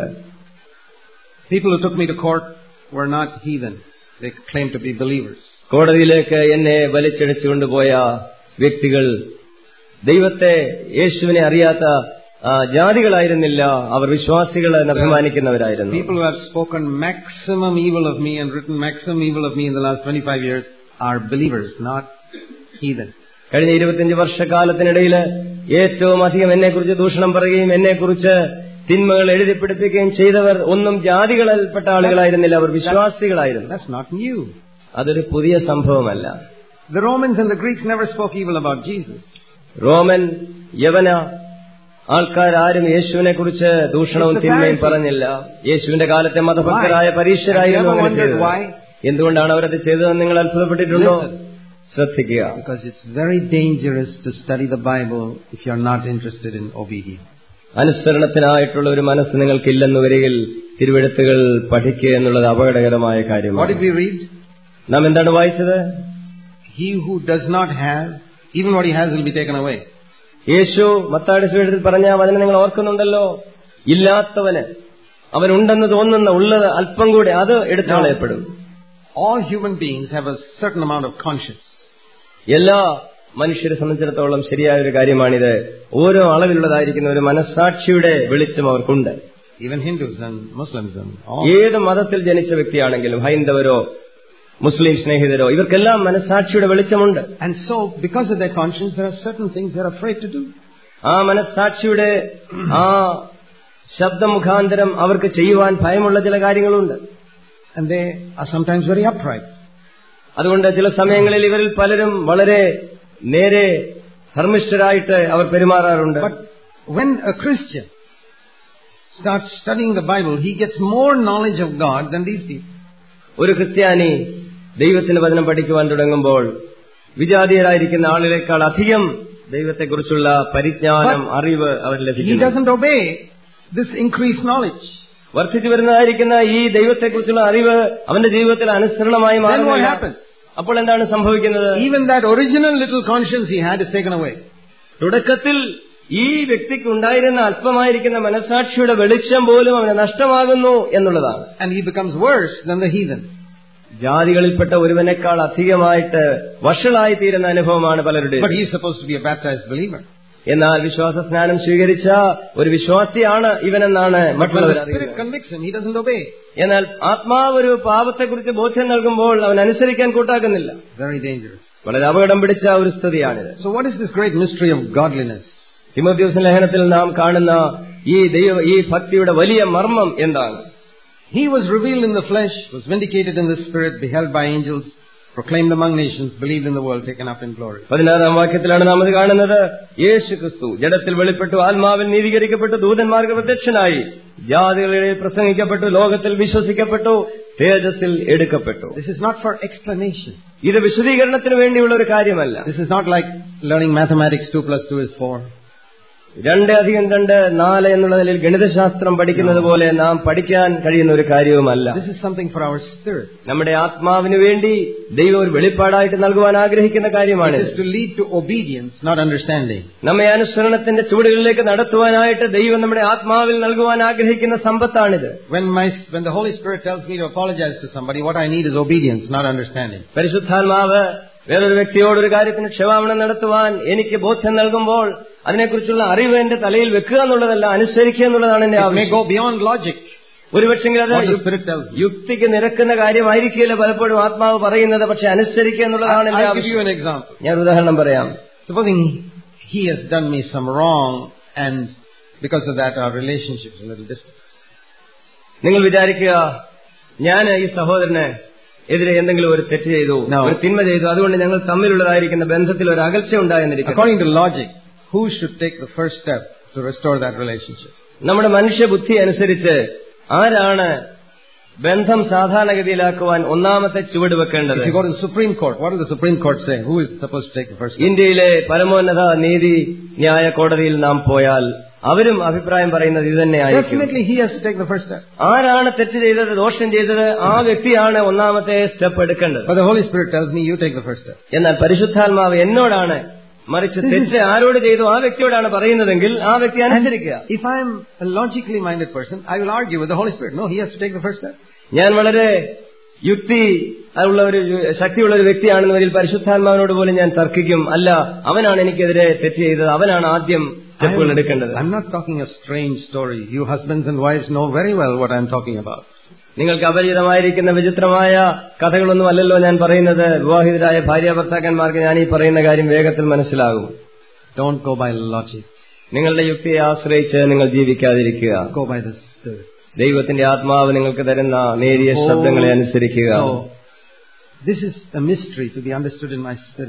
S1: People who took me to court were not heathen. They claimed to be believers.
S2: കോടതിയിലേക്ക് എന്നെ വലിച്ചടിച്ചു കൊണ്ടുപോയ വ്യക്തികൾ ദൈവത്തെ യേശുവിനെ അറിയാത്ത ആ, ജാതികളായിരുന്നില്ല അവർ വിശ്വാസികൾ എന്ന് അഭിമാനിക്കുന്നവരായിരുന്നു
S1: People who have spoken maximum evil of me and written maximum evil of me in the last 25 years are believers, not heathen.
S2: കഴിഞ്ഞ ഇരുപത്തിയഞ്ച് വർഷക്കാലത്തിനിടയിൽ ഏറ്റവും അധികം എന്നെക്കുറിച്ച് ദൂഷണം പറയുകയും എന്നെക്കുറിച്ച് തിന്മകൾ എഴുതിപ്പിടിപ്പിക്കുകയും ചെയ്തവർ ഒന്നും ജാതികളിൽപ്പെട്ട ആളുകളായിരുന്നില്ല അവർ വിശ്വാസികളായിരുന്നു
S1: That's not new.
S2: അതൊരു പുതിയ സംഭവമല്ല
S1: The Romans and the Greeks never spoke evil about Jesus.
S2: Roman യവന ആൾക്കാരും യേശുവിനെ കുറിച്ച് ദൂഷണവും
S1: It's the
S2: തിന്മയും
S1: Pharisees.
S2: പറഞ്ഞില്ല യേശുവിന്റെ കാലത്തെ മതഭക്തരായ
S1: Why?
S2: പരീക്ഷരായിരുന്നു
S1: Have you ever
S2: അങ്ങനെ
S1: wondered
S2: ചെയ്തത്
S1: why?
S2: എന്തുകൊണ്ടാണ് അവരത് ചെയ്തതെന്ന് നിങ്ങൾ അത്ഭുതപ്പെട്ടിട്ടുണ്ടോ
S1: Listen.
S2: ശ്രദ്ധിക്കുക
S3: Because it's very dangerous to study the Bible if you're not interested in obedience.
S2: അനുസരണത്തിനായിട്ടുള്ള ഒരു മനസ്സ് നിങ്ങൾക്കില്ലെന്ന് വരികിൽ തിരുവെഴുത്തുകൾ പഠിക്കുക എന്നുള്ളത് അപകടകരമായ
S3: What
S2: കാര്യമാണ്
S3: did we read?
S2: നാം എന്താണ് വായിച്ചത്
S3: He who does not have, even what he has will be taken away.
S2: യേശു മത്താടി സുവിധത്തിൽ പറഞ്ഞ ആ വചനം നിങ്ങൾ ഓർക്കുന്നുണ്ടല്ലോ ഇല്ലാത്തവന് അവനുണ്ടെന്ന് തോന്നുന്ന ഉള്ളത് അല്പം കൂടെ അത് എടുത്തു കളയപ്പെടും
S3: All human beings have a certain amount of conscience.
S2: എല്ലാ മനുഷ്യരെ സംബന്ധിച്ചിടത്തോളം ശരിയായ ഒരു കാര്യമാണിത് ഓരോ അളവിലുള്ളതായിരിക്കുന്ന ഒരു മനസ്സാക്ഷിയുടെ വെളിച്ചം അവർക്കുണ്ട്
S3: Even Hindus and Muslims and all.
S2: ഏത് മതത്തിൽ ജനിച്ച വ്യക്തിയാണെങ്കിലും ഹൈന്ദവരോ മുസ്ലിം സ്നേഹിതരോ ഇവർക്കെല്ലാം മനസ്സാക്ഷിയുടെ വെളിച്ചമുണ്ട്
S3: And so, because of their conscience, there are certain things they're afraid to do.
S2: ആ മനസ്സാക്ഷിയുടെ ആ ശബ്ദമുഖാന്തരം അവർക്ക് ചെയ്യുവാൻ ഭയമുള്ള ചില കാര്യങ്ങളുണ്ട്
S3: And they are sometimes very upright.
S2: അതുകൊണ്ട് ചില സമയങ്ങളിൽ ഇവരിൽ പലരും വളരെ നേരെ ധർമ്മിഷ്ഠരായിട്ട് അവർ പെരുമാറാറുണ്ട്
S3: But when a Christian starts studying the Bible, he gets more knowledge of God than these people.
S2: ഒരു ക്രിസ്ത്യാനി ദൈവത്തിന്റെ വചനം പഠിക്കുവാൻ തുടങ്ങുമ്പോൾ വിജാതീയരായിരിക്കുന്ന ആളുകളെക്കാൾ അധികം ദൈവത്തെക്കുറിച്ചുള്ള പരിജ്ഞാനം അറിവ് അവർ
S3: He
S2: ലഭിക്കുന്നു
S3: doesn't obey this increased knowledge.
S2: വർദ്ധിച്ചു വരുന്നതായിരിക്കുന്ന ഈ ദൈവത്തെക്കുറിച്ചുള്ള അറിവ് അവന്റെ ജീവിതത്തിൽ അനുസരണമായി
S3: Then what
S2: മാറുന്നില്ല
S3: happens?
S2: അപ്പോൾ എന്താണ് സംഭവിക്കുന്നത്
S3: Even that original little conscience he had is taken away.
S2: തുടക്കത്തിൽ ഈ വ്യക്തിക്ക് ഉണ്ടായിരുന്ന അല്പമായിരിക്കുന്ന മനസാക്ഷിയുടെ വെളിച്ചം പോലും അവന് നഷ്ടമാകുന്നു എന്നുള്ളതാണ്
S3: And he becomes worse than the heathen.
S2: ജാതികളിൽപ്പെട്ട ഒരുവനേക്കാൾ അധികമായിട്ട് വഷളായി തീരുന്ന അനുഭവമാണ് പലരുടെയും
S3: But he is supposed to be a baptized believer.
S2: എന്നാൽ വിശ്വാസ സ്നാനം സ്വീകരിച്ച ഒരു വിശ്വാസിയാണ് ഇവനെന്നാണ്
S3: But when
S2: മറ്റുള്ളവർ
S3: the Spirit
S2: അറിയുന്നത്.
S3: convicts him, he doesn't obey.
S2: എന്നാൽ ആത്മാവ് ഒരു പാപത്തെക്കുറിച്ച് ബോധ്യം നൽകുമ്പോൾ അവൻ അനുസരിക്കാൻ കൂട്ടാക്കുന്നില്ല
S3: Very dangerous.
S2: വളരെ അപകടം പിടിച്ച ഒരു സ്ഥിതിയാണിത്
S3: So what is this great mystery of godliness?
S2: തിമോദ്യോസ് ലേഖനത്തിൽ നാം കാണുന്ന ഈ ദൈവ ഈ ഭക്തിയുടെ വലിയ മർമ്മം എന്താണ്
S3: He was revealed in the flesh, was vindicated in the spirit, beheld by angels, proclaimed among nations, believed in the world, taken up in glory.
S2: പതിനാറാം വാക്യത്തിലാണ് നാം ഇത് കാണുന്നത് യേശു ക്രിസ്തു ജഡത്തിൽ വെളിപ്പെട്ടു ആത്മാവിൽ നീതീകരിക്കപ്പെട്ടു ദൂതന്മാർക്ക് പ്രത്യക്ഷനായി ജാതികളിൽ പ്രസംഗിക്കപ്പെട്ടു ലോകത്തിൽ വിശ്വസിക്കപ്പെട്ടു തേജസ്സിൽ എടുക്കപ്പെട്ടു
S3: This is not for explanation.
S2: ഇത് വിശദീകരണത്തിന് വേണ്ടിയുള്ള ഒരു കാര്യമല്ല
S3: This is not like learning mathematics, 2 plus 2 is 4.
S2: രണ്ട് അധികം രണ്ട് നാല് എന്നുള്ള നിലയിൽ ഗണിതശാസ്ത്രം പഠിക്കുന്നത് പോലെ നാം പഠിക്കാൻ കഴിയുന്ന ഒരു കാര്യവുമല്ല
S3: This is something for our spirit.
S2: നമ്മുടെ ആത്മാവിന് വേണ്ടി ദൈവം ഒരു വെളിപ്പാടായിട്ട് നൽകുവാൻ ആഗ്രഹിക്കുന്ന
S3: It
S2: കാര്യമാണ്
S3: is to lead to obedience, not understanding.
S2: നമ്മെ അനുസരണത്തിന്റെ ചുവടുകളിലേക്ക് നടത്തുവാനായിട്ട് ദൈവം നമ്മുടെ ആത്മാവിൽ നൽകുവാൻ ആഗ്രഹിക്കുന്ന സമ്പത്താണിത്
S3: When my, when the Holy Spirit tells me to apologize to somebody, what I need is obedience, not understanding.
S2: പരിശുദ്ധാത്മാവ് വേറൊരു വ്യക്തിയോട് ഒരു കാര്യത്തിന് ക്ഷമാപണം നടത്തുവാൻ എനിക്ക് ബോധ്യം നൽകുമ്പോൾ അതിനെക്കുറിച്ചുള്ള അറിവ് എന്റെ തലയിൽ വെക്കുക എന്നുള്ളതല്ല അനുസരിക്കുക എന്നുള്ളതാണ് എന്റെ
S3: It may
S2: ആവശ്യം
S3: go beyond logic.
S2: ഒരുപക്ഷെങ്കിൽ അത്
S3: What the
S2: you-
S3: Spirit tells me.
S2: യുക്തിക്ക് നിരക്കുന്ന കാര്യമായിരിക്കില്ല പലപ്പോഴും ആത്മാവ് പറയുന്നത് പക്ഷെ അനുസരിക്കുക എന്നുള്ളതാണ് എന്റെ
S3: I'll give you
S2: ആവശ്യം
S3: an example.
S2: ഞാൻ ഒരു ഉദാഹരണം പറയാം
S3: Supposing he has done me some wrong and because of that our relationship is a little distant.
S2: നിങ്ങൾ വിചാരിക്കുക ഞാൻ ഈ സഹോദരന് എതിരെ എന്തെങ്കിലും ഒരു തെറ്റ് ചെയ്തു
S3: No.
S2: ഒരു തിന്മ ചെയ്തു അതുകൊണ്ട് ഞങ്ങൾ തമ്മിലുള്ളതായിരിക്കുന്ന ബന്ധത്തിൽ ഒരു അകൽച്ച ഉണ്ടായെന്നിരിക്കും
S3: According to logic, who should take the first step to restore that relationship?
S2: നമ്മുടെ മനുഷ്യബുദ്ധി അനുസരിച്ച് ആരാണ് ബന്ധം സാധാരണഗതിയിലാക്കുവാൻ ഒന്നാമത്തെ ചുവട് വെക്കേണ്ടത്
S3: If you go to the Supreme Court, what does the Supreme Court say? Who is supposed to take the first step?
S2: ഇന്ത്യയിലെ പരമോന്നത നീതി ന്യായ കോടതിയിൽ നാം പോയാൽ അവരും അഭിപ്രായം പറയുന്നത് ഇത് തന്നെയായിരിക്കും
S3: Definitely he has to take the first step.
S2: ആരാണ് തെറ്റ് ചെയ്തത് ദോഷം ചെയ്തത് ആ വ്യക്തിയാണ് ഒന്നാമത്തെ സ്റ്റെപ്പ് എടുക്കേണ്ടത്
S3: But the Holy Spirit tells me you take the first step.
S2: എന്നാൽ പരിശുദ്ധാത്മാവ് എന്നോടാണ് മറിച്ച് തെറ്റ് ആരോട് ചെയ്തു ആ വ്യക്തിയോടാണ് പറയുന്നതെങ്കിൽ ആ വ്യക്തി അനുസരിക്കുക
S3: If I am a logically minded person, I will argue with the Holy Spirit. No, he has to take the first step.
S2: ഞാൻ വളരെ യുക്തി ഉള്ള ഒരു ശക്തിയുള്ള ഒരു വ്യക്തിയാണെന്നുവരിൽ പരിശുദ്ധാത്മാവിനോട് പോലും ഞാൻ തർക്കിക്കും അല്ല അവനാണ് എനിക്കെതിരെ തെറ്റ് ചെയ്തത് അവനാണ് ആദ്യം സ്റ്റെപ്പുകൾ എടുക്കേണ്ടത്
S3: I'm not talking a strange story. You husbands and wives know very well what I'm talking about.
S2: നിങ്ങൾക്ക് അപരിചിതമായിരിക്കുന്ന വിചിത്രമായ കഥകളൊന്നും അല്ലല്ലോ ഞാൻ പറയുന്നത് വിവാഹിതരായ ഭാര്യ ഭർത്താക്കന്മാർക്ക് ഞാൻ ഈ പറയുന്ന കാര്യം വേഗത്തിൽ മനസ്സിലാകും
S3: Don't go by logic.
S2: നിങ്ങളുടെ യുക്തിയെ ആശ്രയിച്ച് നിങ്ങൾ ജീവിക്കാതിരിക്കുക
S3: Go by the Spirit.
S2: ദൈവത്തിന്റെ ആത്മാവ് നിങ്ങൾക്ക് തരുന്ന നേരിയ ശബ്ദങ്ങളെ അനുസരിക്കുക
S3: So, this is a mystery to be understood in my spirit.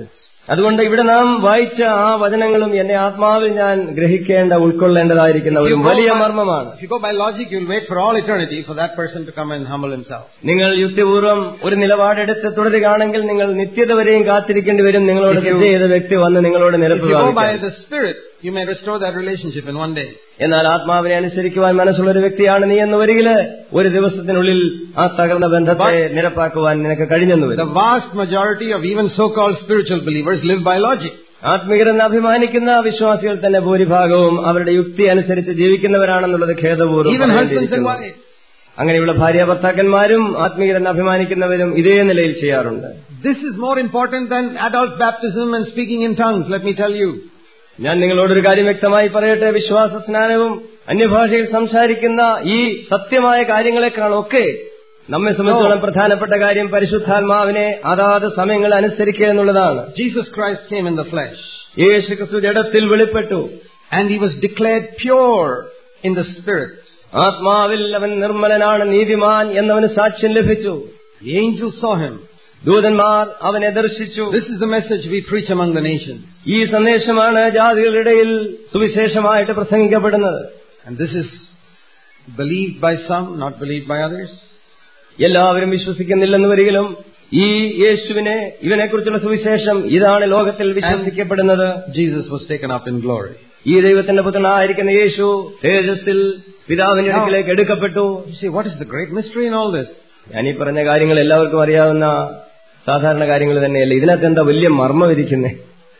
S2: അതുകൊണ്ട് ഇവിടെ നാം വായിച്ച ആ വചനങ്ങളും എന്റെ ആത്മാവിൽ ഞാൻ ഗ്രഹിക്കേണ്ട ഉൾക്കൊള്ളേണ്ടതായിരിക്കുന്ന ഒരു വലിയ മർമ്മമാണ്
S3: if you go by logic, you'll wait for all eternity for that person to come and humble himself.
S2: നിങ്ങൾ യുക്തിപൂർവ്വം ഒരു നിലപാടെടുത്ത് തുടരുകയാണെങ്കിൽ നിങ്ങൾ നിത്യത വരെയും കാത്തിരിക്കേണ്ടി വരും നിങ്ങളോട്
S3: If you-
S2: തെറ്റ് ചെയ്ത വ്യക്തി വന്ന് നിങ്ങളോട്
S3: If
S2: നിരപ്പ്
S3: you go by
S2: പ്രാപിക്കാൻ.
S3: the Spirit, you may restore that relationship in one day.
S2: എന്നാൽ ആത്മാവിനെ അനുസരിക്കുവാൻ മനസ്സുള്ള ഒരു വ്യക്തിയാണ് നീ എന്ന് വരികില് ഒരു ദിവസത്തിനുള്ളിൽ ആ തകർന്ന ബന്ധത്തെ നിരപ്പാക്കുവാൻ നിനക്ക് കഴിഞ്ഞെന്ന്
S3: The
S2: വരും
S3: vast majority of even so-called spiritual believers live by logic.
S2: ആത്മീയരെന്ന് അഭിമാനിക്കുന്ന വിശ്വാസികൾ തന്നെ ഭൂരിഭാഗവും അവരുടെ യുക്തി അനുസരിച്ച് ജീവിക്കുന്നവരാണെന്നുള്ളത് ഖേദപൂർവ്വം
S3: Even husbands and
S2: പറയേണ്ടിയിരിക്കുന്നു.
S3: wives.
S2: അങ്ങനെയുള്ള ഭാര്യ ഭർത്താക്കന്മാരും ആത്മീയരെന്ന് അഭിമാനിക്കുന്നവരും ഇതേ നിലയിൽ ചെയ്യാറുണ്ട്
S3: This is more important than adult baptism and speaking in tongues, let me tell you.
S2: ഞാൻ നിങ്ങളോടൊരു കാര്യം വ്യക്തമായി പറയട്ടെ വിശ്വാസ സ്നാനവും അന്യഭാഷയിൽ സംസാരിക്കുന്ന ഈ സത്യമായ കാര്യങ്ങളെക്കാളൊക്കെ നമ്മെ സംബന്ധിച്ചോളം പ്രധാനപ്പെട്ട കാര്യം പരിശുദ്ധാത്മാവിനെ അതാത് സമയങ്ങൾ അനുസരിക്കുക എന്നുള്ളതാണ്
S3: Jesus Christ came in the flesh
S2: യേശു ക്രിസ്തു ജഡത്തിൽ വെളിപ്പെട്ടു
S3: and he was declared pure in the spirit.
S2: ആത്മാവിൽ അവൻ നിർമ്മലനാണ് നീതിമാൻ എന്നവന് സാക്ഷ്യം ലഭിച്ചു
S3: The angels saw him.
S2: ദൂതന്മാർ അവനെ ദർശിച്ചു
S3: This is the message we preach among the nations.
S2: ഈ സന്ദേശമാണ് ജാതികളുടെ ഇടയിൽ സുവിശേഷമായിട്ട് പ്രസംഗിക്കപ്പെടുന്നത്
S3: And this is believed by some, not believed by others.
S2: എല്ലാവരും വിശ്വസിക്കുന്നില്ലെന്ന് വരികിലും ഈ യേശുവിനെ ഇവനെക്കുറിച്ചുള്ള സുവിശേഷം ഇതാണ് ലോകത്തിൽ വിശ്വസിക്കപ്പെടുന്നത്
S3: Jesus was taken up in glory.
S2: ഈ ദൈവത്തിന്റെ പുത്രനായിരിക്കുന്ന യേശു തേജസ്സിൽ പിതാവിന്റെ അടുക്കിലേക്ക് എടുക്കപ്പെട്ടു
S3: You see, what is the great mystery in all this?
S2: ഞാൻ ഈ പറഞ്ഞ കാര്യങ്ങൾ എല്ലാവർക്കും അറിയാവുന്ന സാധാരണ കാര്യങ്ങൾ തന്നെയല്ല ഇതിനകത്ത് എന്താ വലിയ മർമ്മം ഇരിക്കുന്നേ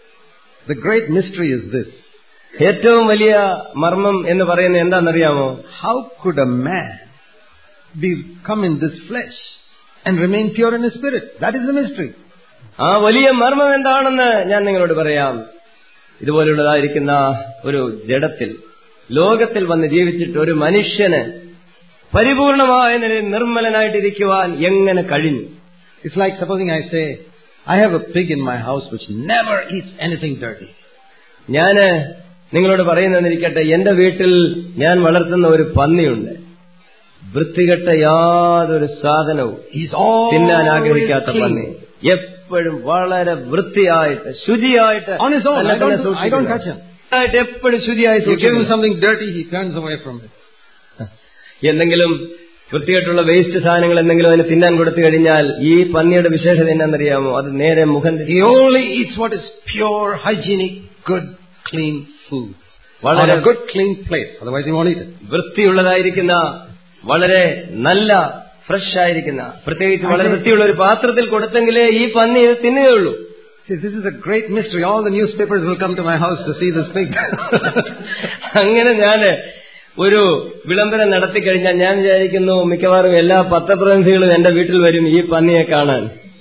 S3: The great mystery is this.
S2: ഏറ്റവും വലിയ മർമ്മം എന്ന് പറയുന്നത് എന്താണെന്നറിയാമോ
S3: How could a man be come in this flesh and remain pure in his spirit? That is the mystery.
S2: ആ വലിയ മർമ്മം എന്താണെന്ന് ഞാൻ നിങ്ങളോട് പറയാം ഇതുപോലുള്ളതായിരിക്കുന്ന ഒരു ജഡത്തിൽ ലോകത്തിൽ വന്ന് ജീവിച്ചിട്ട് ഒരു മനുഷ്യന് പരിപൂർണമായ നിലയിൽ നിർമ്മലനായിട്ടിരിക്കുവാൻ എങ്ങനെ കഴിഞ്ഞു
S3: It's like supposing I say, I have a pig in my house which never eats anything dirty.
S2: ഞാന് നിങ്ങളോട് പറയുന്നതെന്നിരിക്കട്ടെ എന്റെ വീട്ടിൽ ഞാൻ വളർത്തുന്ന ഒരു പന്നിയുണ്ട് വൃത്തികെട്ട യാതൊരു സാധനവും
S3: He's all
S2: തിന്നാൻ ആഗ്രഹിക്കാത്ത പന്നി
S3: clean.
S2: എപ്പോഴും വളരെ വൃത്തിയായിട്ട് ശുചിയായിട്ട്
S3: On his own.
S2: തന്നെ
S3: I don't,
S2: തന്നെ
S3: I don't touch
S2: സൂക്ഷിക്കുന്നു.
S3: him.
S2: ആയിട്ട് എപ്പോഴും ശുചിയായി
S3: You give him
S2: സൂക്ഷിക്കുന്നു.
S3: something dirty, he turns away from it.
S2: എന്തെങ്കിലും വൃത്തികെട്ടുള്ള വേസ്റ്റ് സാധനങ്ങൾ എന്തെങ്കിലും അതിന് തിന്നാൻ കൊടുത്തു കഴിഞ്ഞാൽ ഈ പന്നിയുടെ വിശേഷത എന്നാണെന്നറിയാമോ അത് നേരെ മുഖം തിരിച്ച്
S3: He only eats what is pure, hygienic, good, clean food. On
S2: വളരെ
S3: a good, clean plate. Otherwise he won't eat it.
S2: വൃത്തിയുള്ളതായിരിക്കുന്ന വളരെ നല്ല ഫ്രഷ് ആയിരിക്കുന്ന പ്രത്യേകിച്ച് വളരെ വൃത്തിയുള്ള ഒരു പാത്രത്തിൽ കൊടുത്തെങ്കിലേ ഈ പന്നി ഇത് തിന്നുകയുള്ളൂ
S3: See, this is a great mystery. All the newspapers will come to my house to see this pig.
S2: അങ്ങനെ ഞാന് ഒരു വിളംബരം നടത്തി കഴിഞ്ഞാൽ ഞാൻ വിചാരിക്കുന്നു മിക്കവാറും എല്ലാ പത്രപ്രതിനിധികളും എന്റെ വീട്ടിൽ വരും ഈ പന്നിയെ കാണാൻ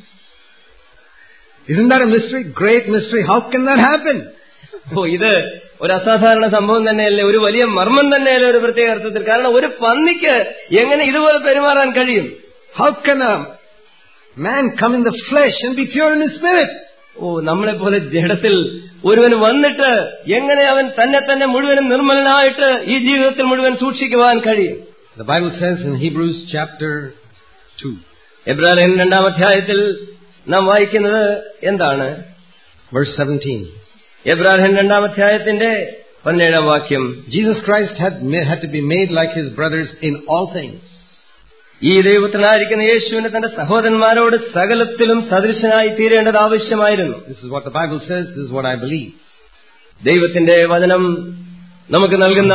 S3: Isn't that a mystery? Great mystery. How can that happen?
S2: ഓ ഇത് ഒരു അസാധാരണ സംഭവം തന്നെയല്ലേ ഒരു വലിയ മർമ്മം തന്നെയല്ലേ ഒരു പ്രത്യേക അർത്ഥത്തിൽ കാരണം ഒരു പന്നിക്ക് എങ്ങനെ ഇതുപോലെ പെരുമാറാൻ കഴിയും
S3: How can a man come in the flesh and be pure in his spirit?
S2: ഓ നമ്മളെ പോലെ ജഡത്തിൽ ഒരുവൻ വന്നിട്ട് എങ്ങനെ അവൻ തന്നെ തന്നെ മുഴുവനും നിർമ്മലനായിട്ട് ഈ ജീവിതത്തിൽ മുഴുവൻ സൂക്ഷിക്കുവാൻ കഴിയും
S3: The Bible says in Hebrews chapter 2,
S2: എബ്രാഹിം രണ്ടാം അധ്യായത്തിൽ നാം വായിക്കുന്നത് എന്താണ്
S3: verse 17.
S2: എബ്രാഹിം രണ്ടാം അധ്യായത്തിന്റെ പതിനേഴാം വാക്യം
S3: Jesus Christ had, ma- had to be made like his brothers in all things.
S2: ഈ ദൈവത്തിനായിരിക്കുന്ന യേശുവിന് തന്റെ സഹോദരന്മാരോട് സകലത്തിലും സദൃശനായി തീരേണ്ടത് ആവശ്യമായിരുന്നു
S3: This is what the Bible says. This is what I believe.
S2: ദൈവത്തിന്റെ വചനം നമുക്ക് നൽകുന്ന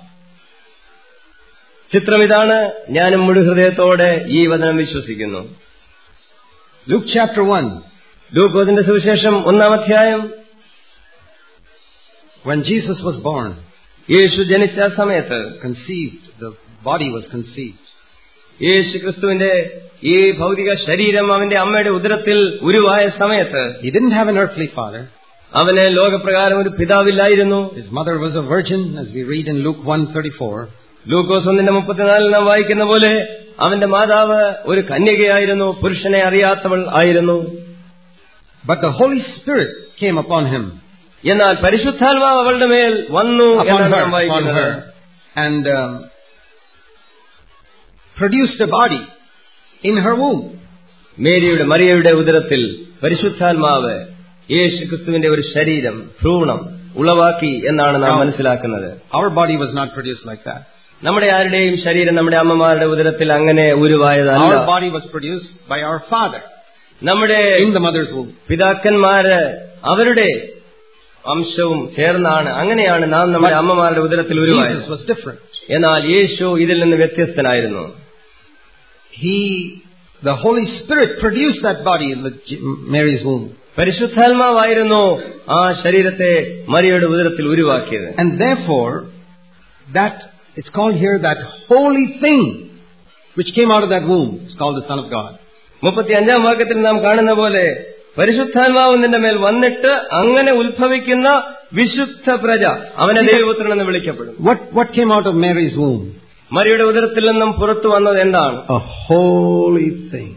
S2: ചിത്രം ഇതാണ് ഞാനും മുഴു ഹൃദയത്തോടെ ഈ വചനം വിശ്വസിക്കുന്നു
S3: Luke chapter 1.
S2: ലൂക്കോസിന്റെ സുവിശേഷം ഒന്നാം അധ്യായം
S3: When Jesus was born,
S2: യേശു ജനിച്ച സമയത്ത്
S3: conceived, the body was conceived.
S2: യേശു ക്രിസ്തുവിന്റെ ഈ ഭൗതിക ശരീരം അവന്റെ അമ്മയുടെ ഉദരത്തിൽ ഉരുവായ സമയത്ത്
S3: He didn't have an earthly father.
S2: അവന് ലോകപ്രകാരം ഒരു പിതാവില്ലായിരുന്നു
S3: His mother was a virgin, as we read in Luke 1:34.
S2: ലൂക്കോസ് ഒന്നിന്റെ മുപ്പത്തിനാലിൽ നാം വായിക്കുന്ന പോലെ അവന്റെ മാതാവ് ഒരു കന്യകയായിരുന്നു പുരുഷനെ അറിയാത്തവൾ ആയിരുന്നു
S3: But the Holy Spirit came upon him,
S2: എന്നാൽ പരിശുദ്ധാത്മാവ് അവളുടെ മേൽ വന്നു
S3: upon
S2: എന്നാണ്
S3: her,
S2: നാം
S3: upon
S2: വായിക്കുന്നത്
S3: her, and um, produced a body in her womb.
S2: മേരിയുടെ മറിയയുടെ ഉദരത്തിൽ പരിശുദ്ധാത്മാവ് യേശു ക്രിസ്തുവിന്റെ ഒരു ശരീരം ഭ്രൂണം ഉളവാക്കി എന്നാണ് നാം
S3: Oh.
S2: മനസ്സിലാക്കുന്നത്
S3: Our body was not produced like that.
S2: നമ്മുടെ ആരുടെയും ശരീരം നമ്മുടെ അമ്മമാരുടെ ഉദരത്തിൽ അങ്ങനെ ഉരുവായതല്ല
S3: Our body was produced by our father
S2: നമ്മുടെ
S3: in the mother's womb.
S2: പിതാക്കന്മാര് അവരുടെ അംശവും ചേർന്നാണ് അങ്ങനെയാണ് നാം നമ്മുടെ
S3: But
S2: അമ്മമാരുടെ ഉദരത്തിൽ ഉരുവായത്
S3: Jesus was different.
S2: എന്നാൽ യേശു ഇതിൽ നിന്ന് വ്യത്യസ്തനായിരുന്നു
S3: He, the Holy Spirit produced that body in the J- Mary's womb.
S2: പരിശുദ്ധാത്മാവായിരുന്നു ആ ശരീരത്തെ മരിയയുടെ ഉദരത്തിൽ ഉരുവാക്കിയത്
S3: And therefore, that, it's called here that holy thing which came out of that womb is called the Son of God.
S2: മുപ്പത്തി അഞ്ചാം വാക്യത്തിൽ നാം കാണുന്ന പോലെ പരിശുദ്ധാത്മാവ് നിന്റെ മേൽ വന്നിട്ട് അങ്ങനെ ഉത്ഭവിക്കുന്ന വിശുദ്ധ പ്രജ അവനെ ദൈവപുത്രൻ എന്ന് വിളിക്കപ്പെടും
S3: What, what came out of Mary's womb?
S2: മരിയുടെ ഉദരത്തിൽ നിന്നും പുറത്തു വന്നത് എന്താണ്
S3: A holy thing.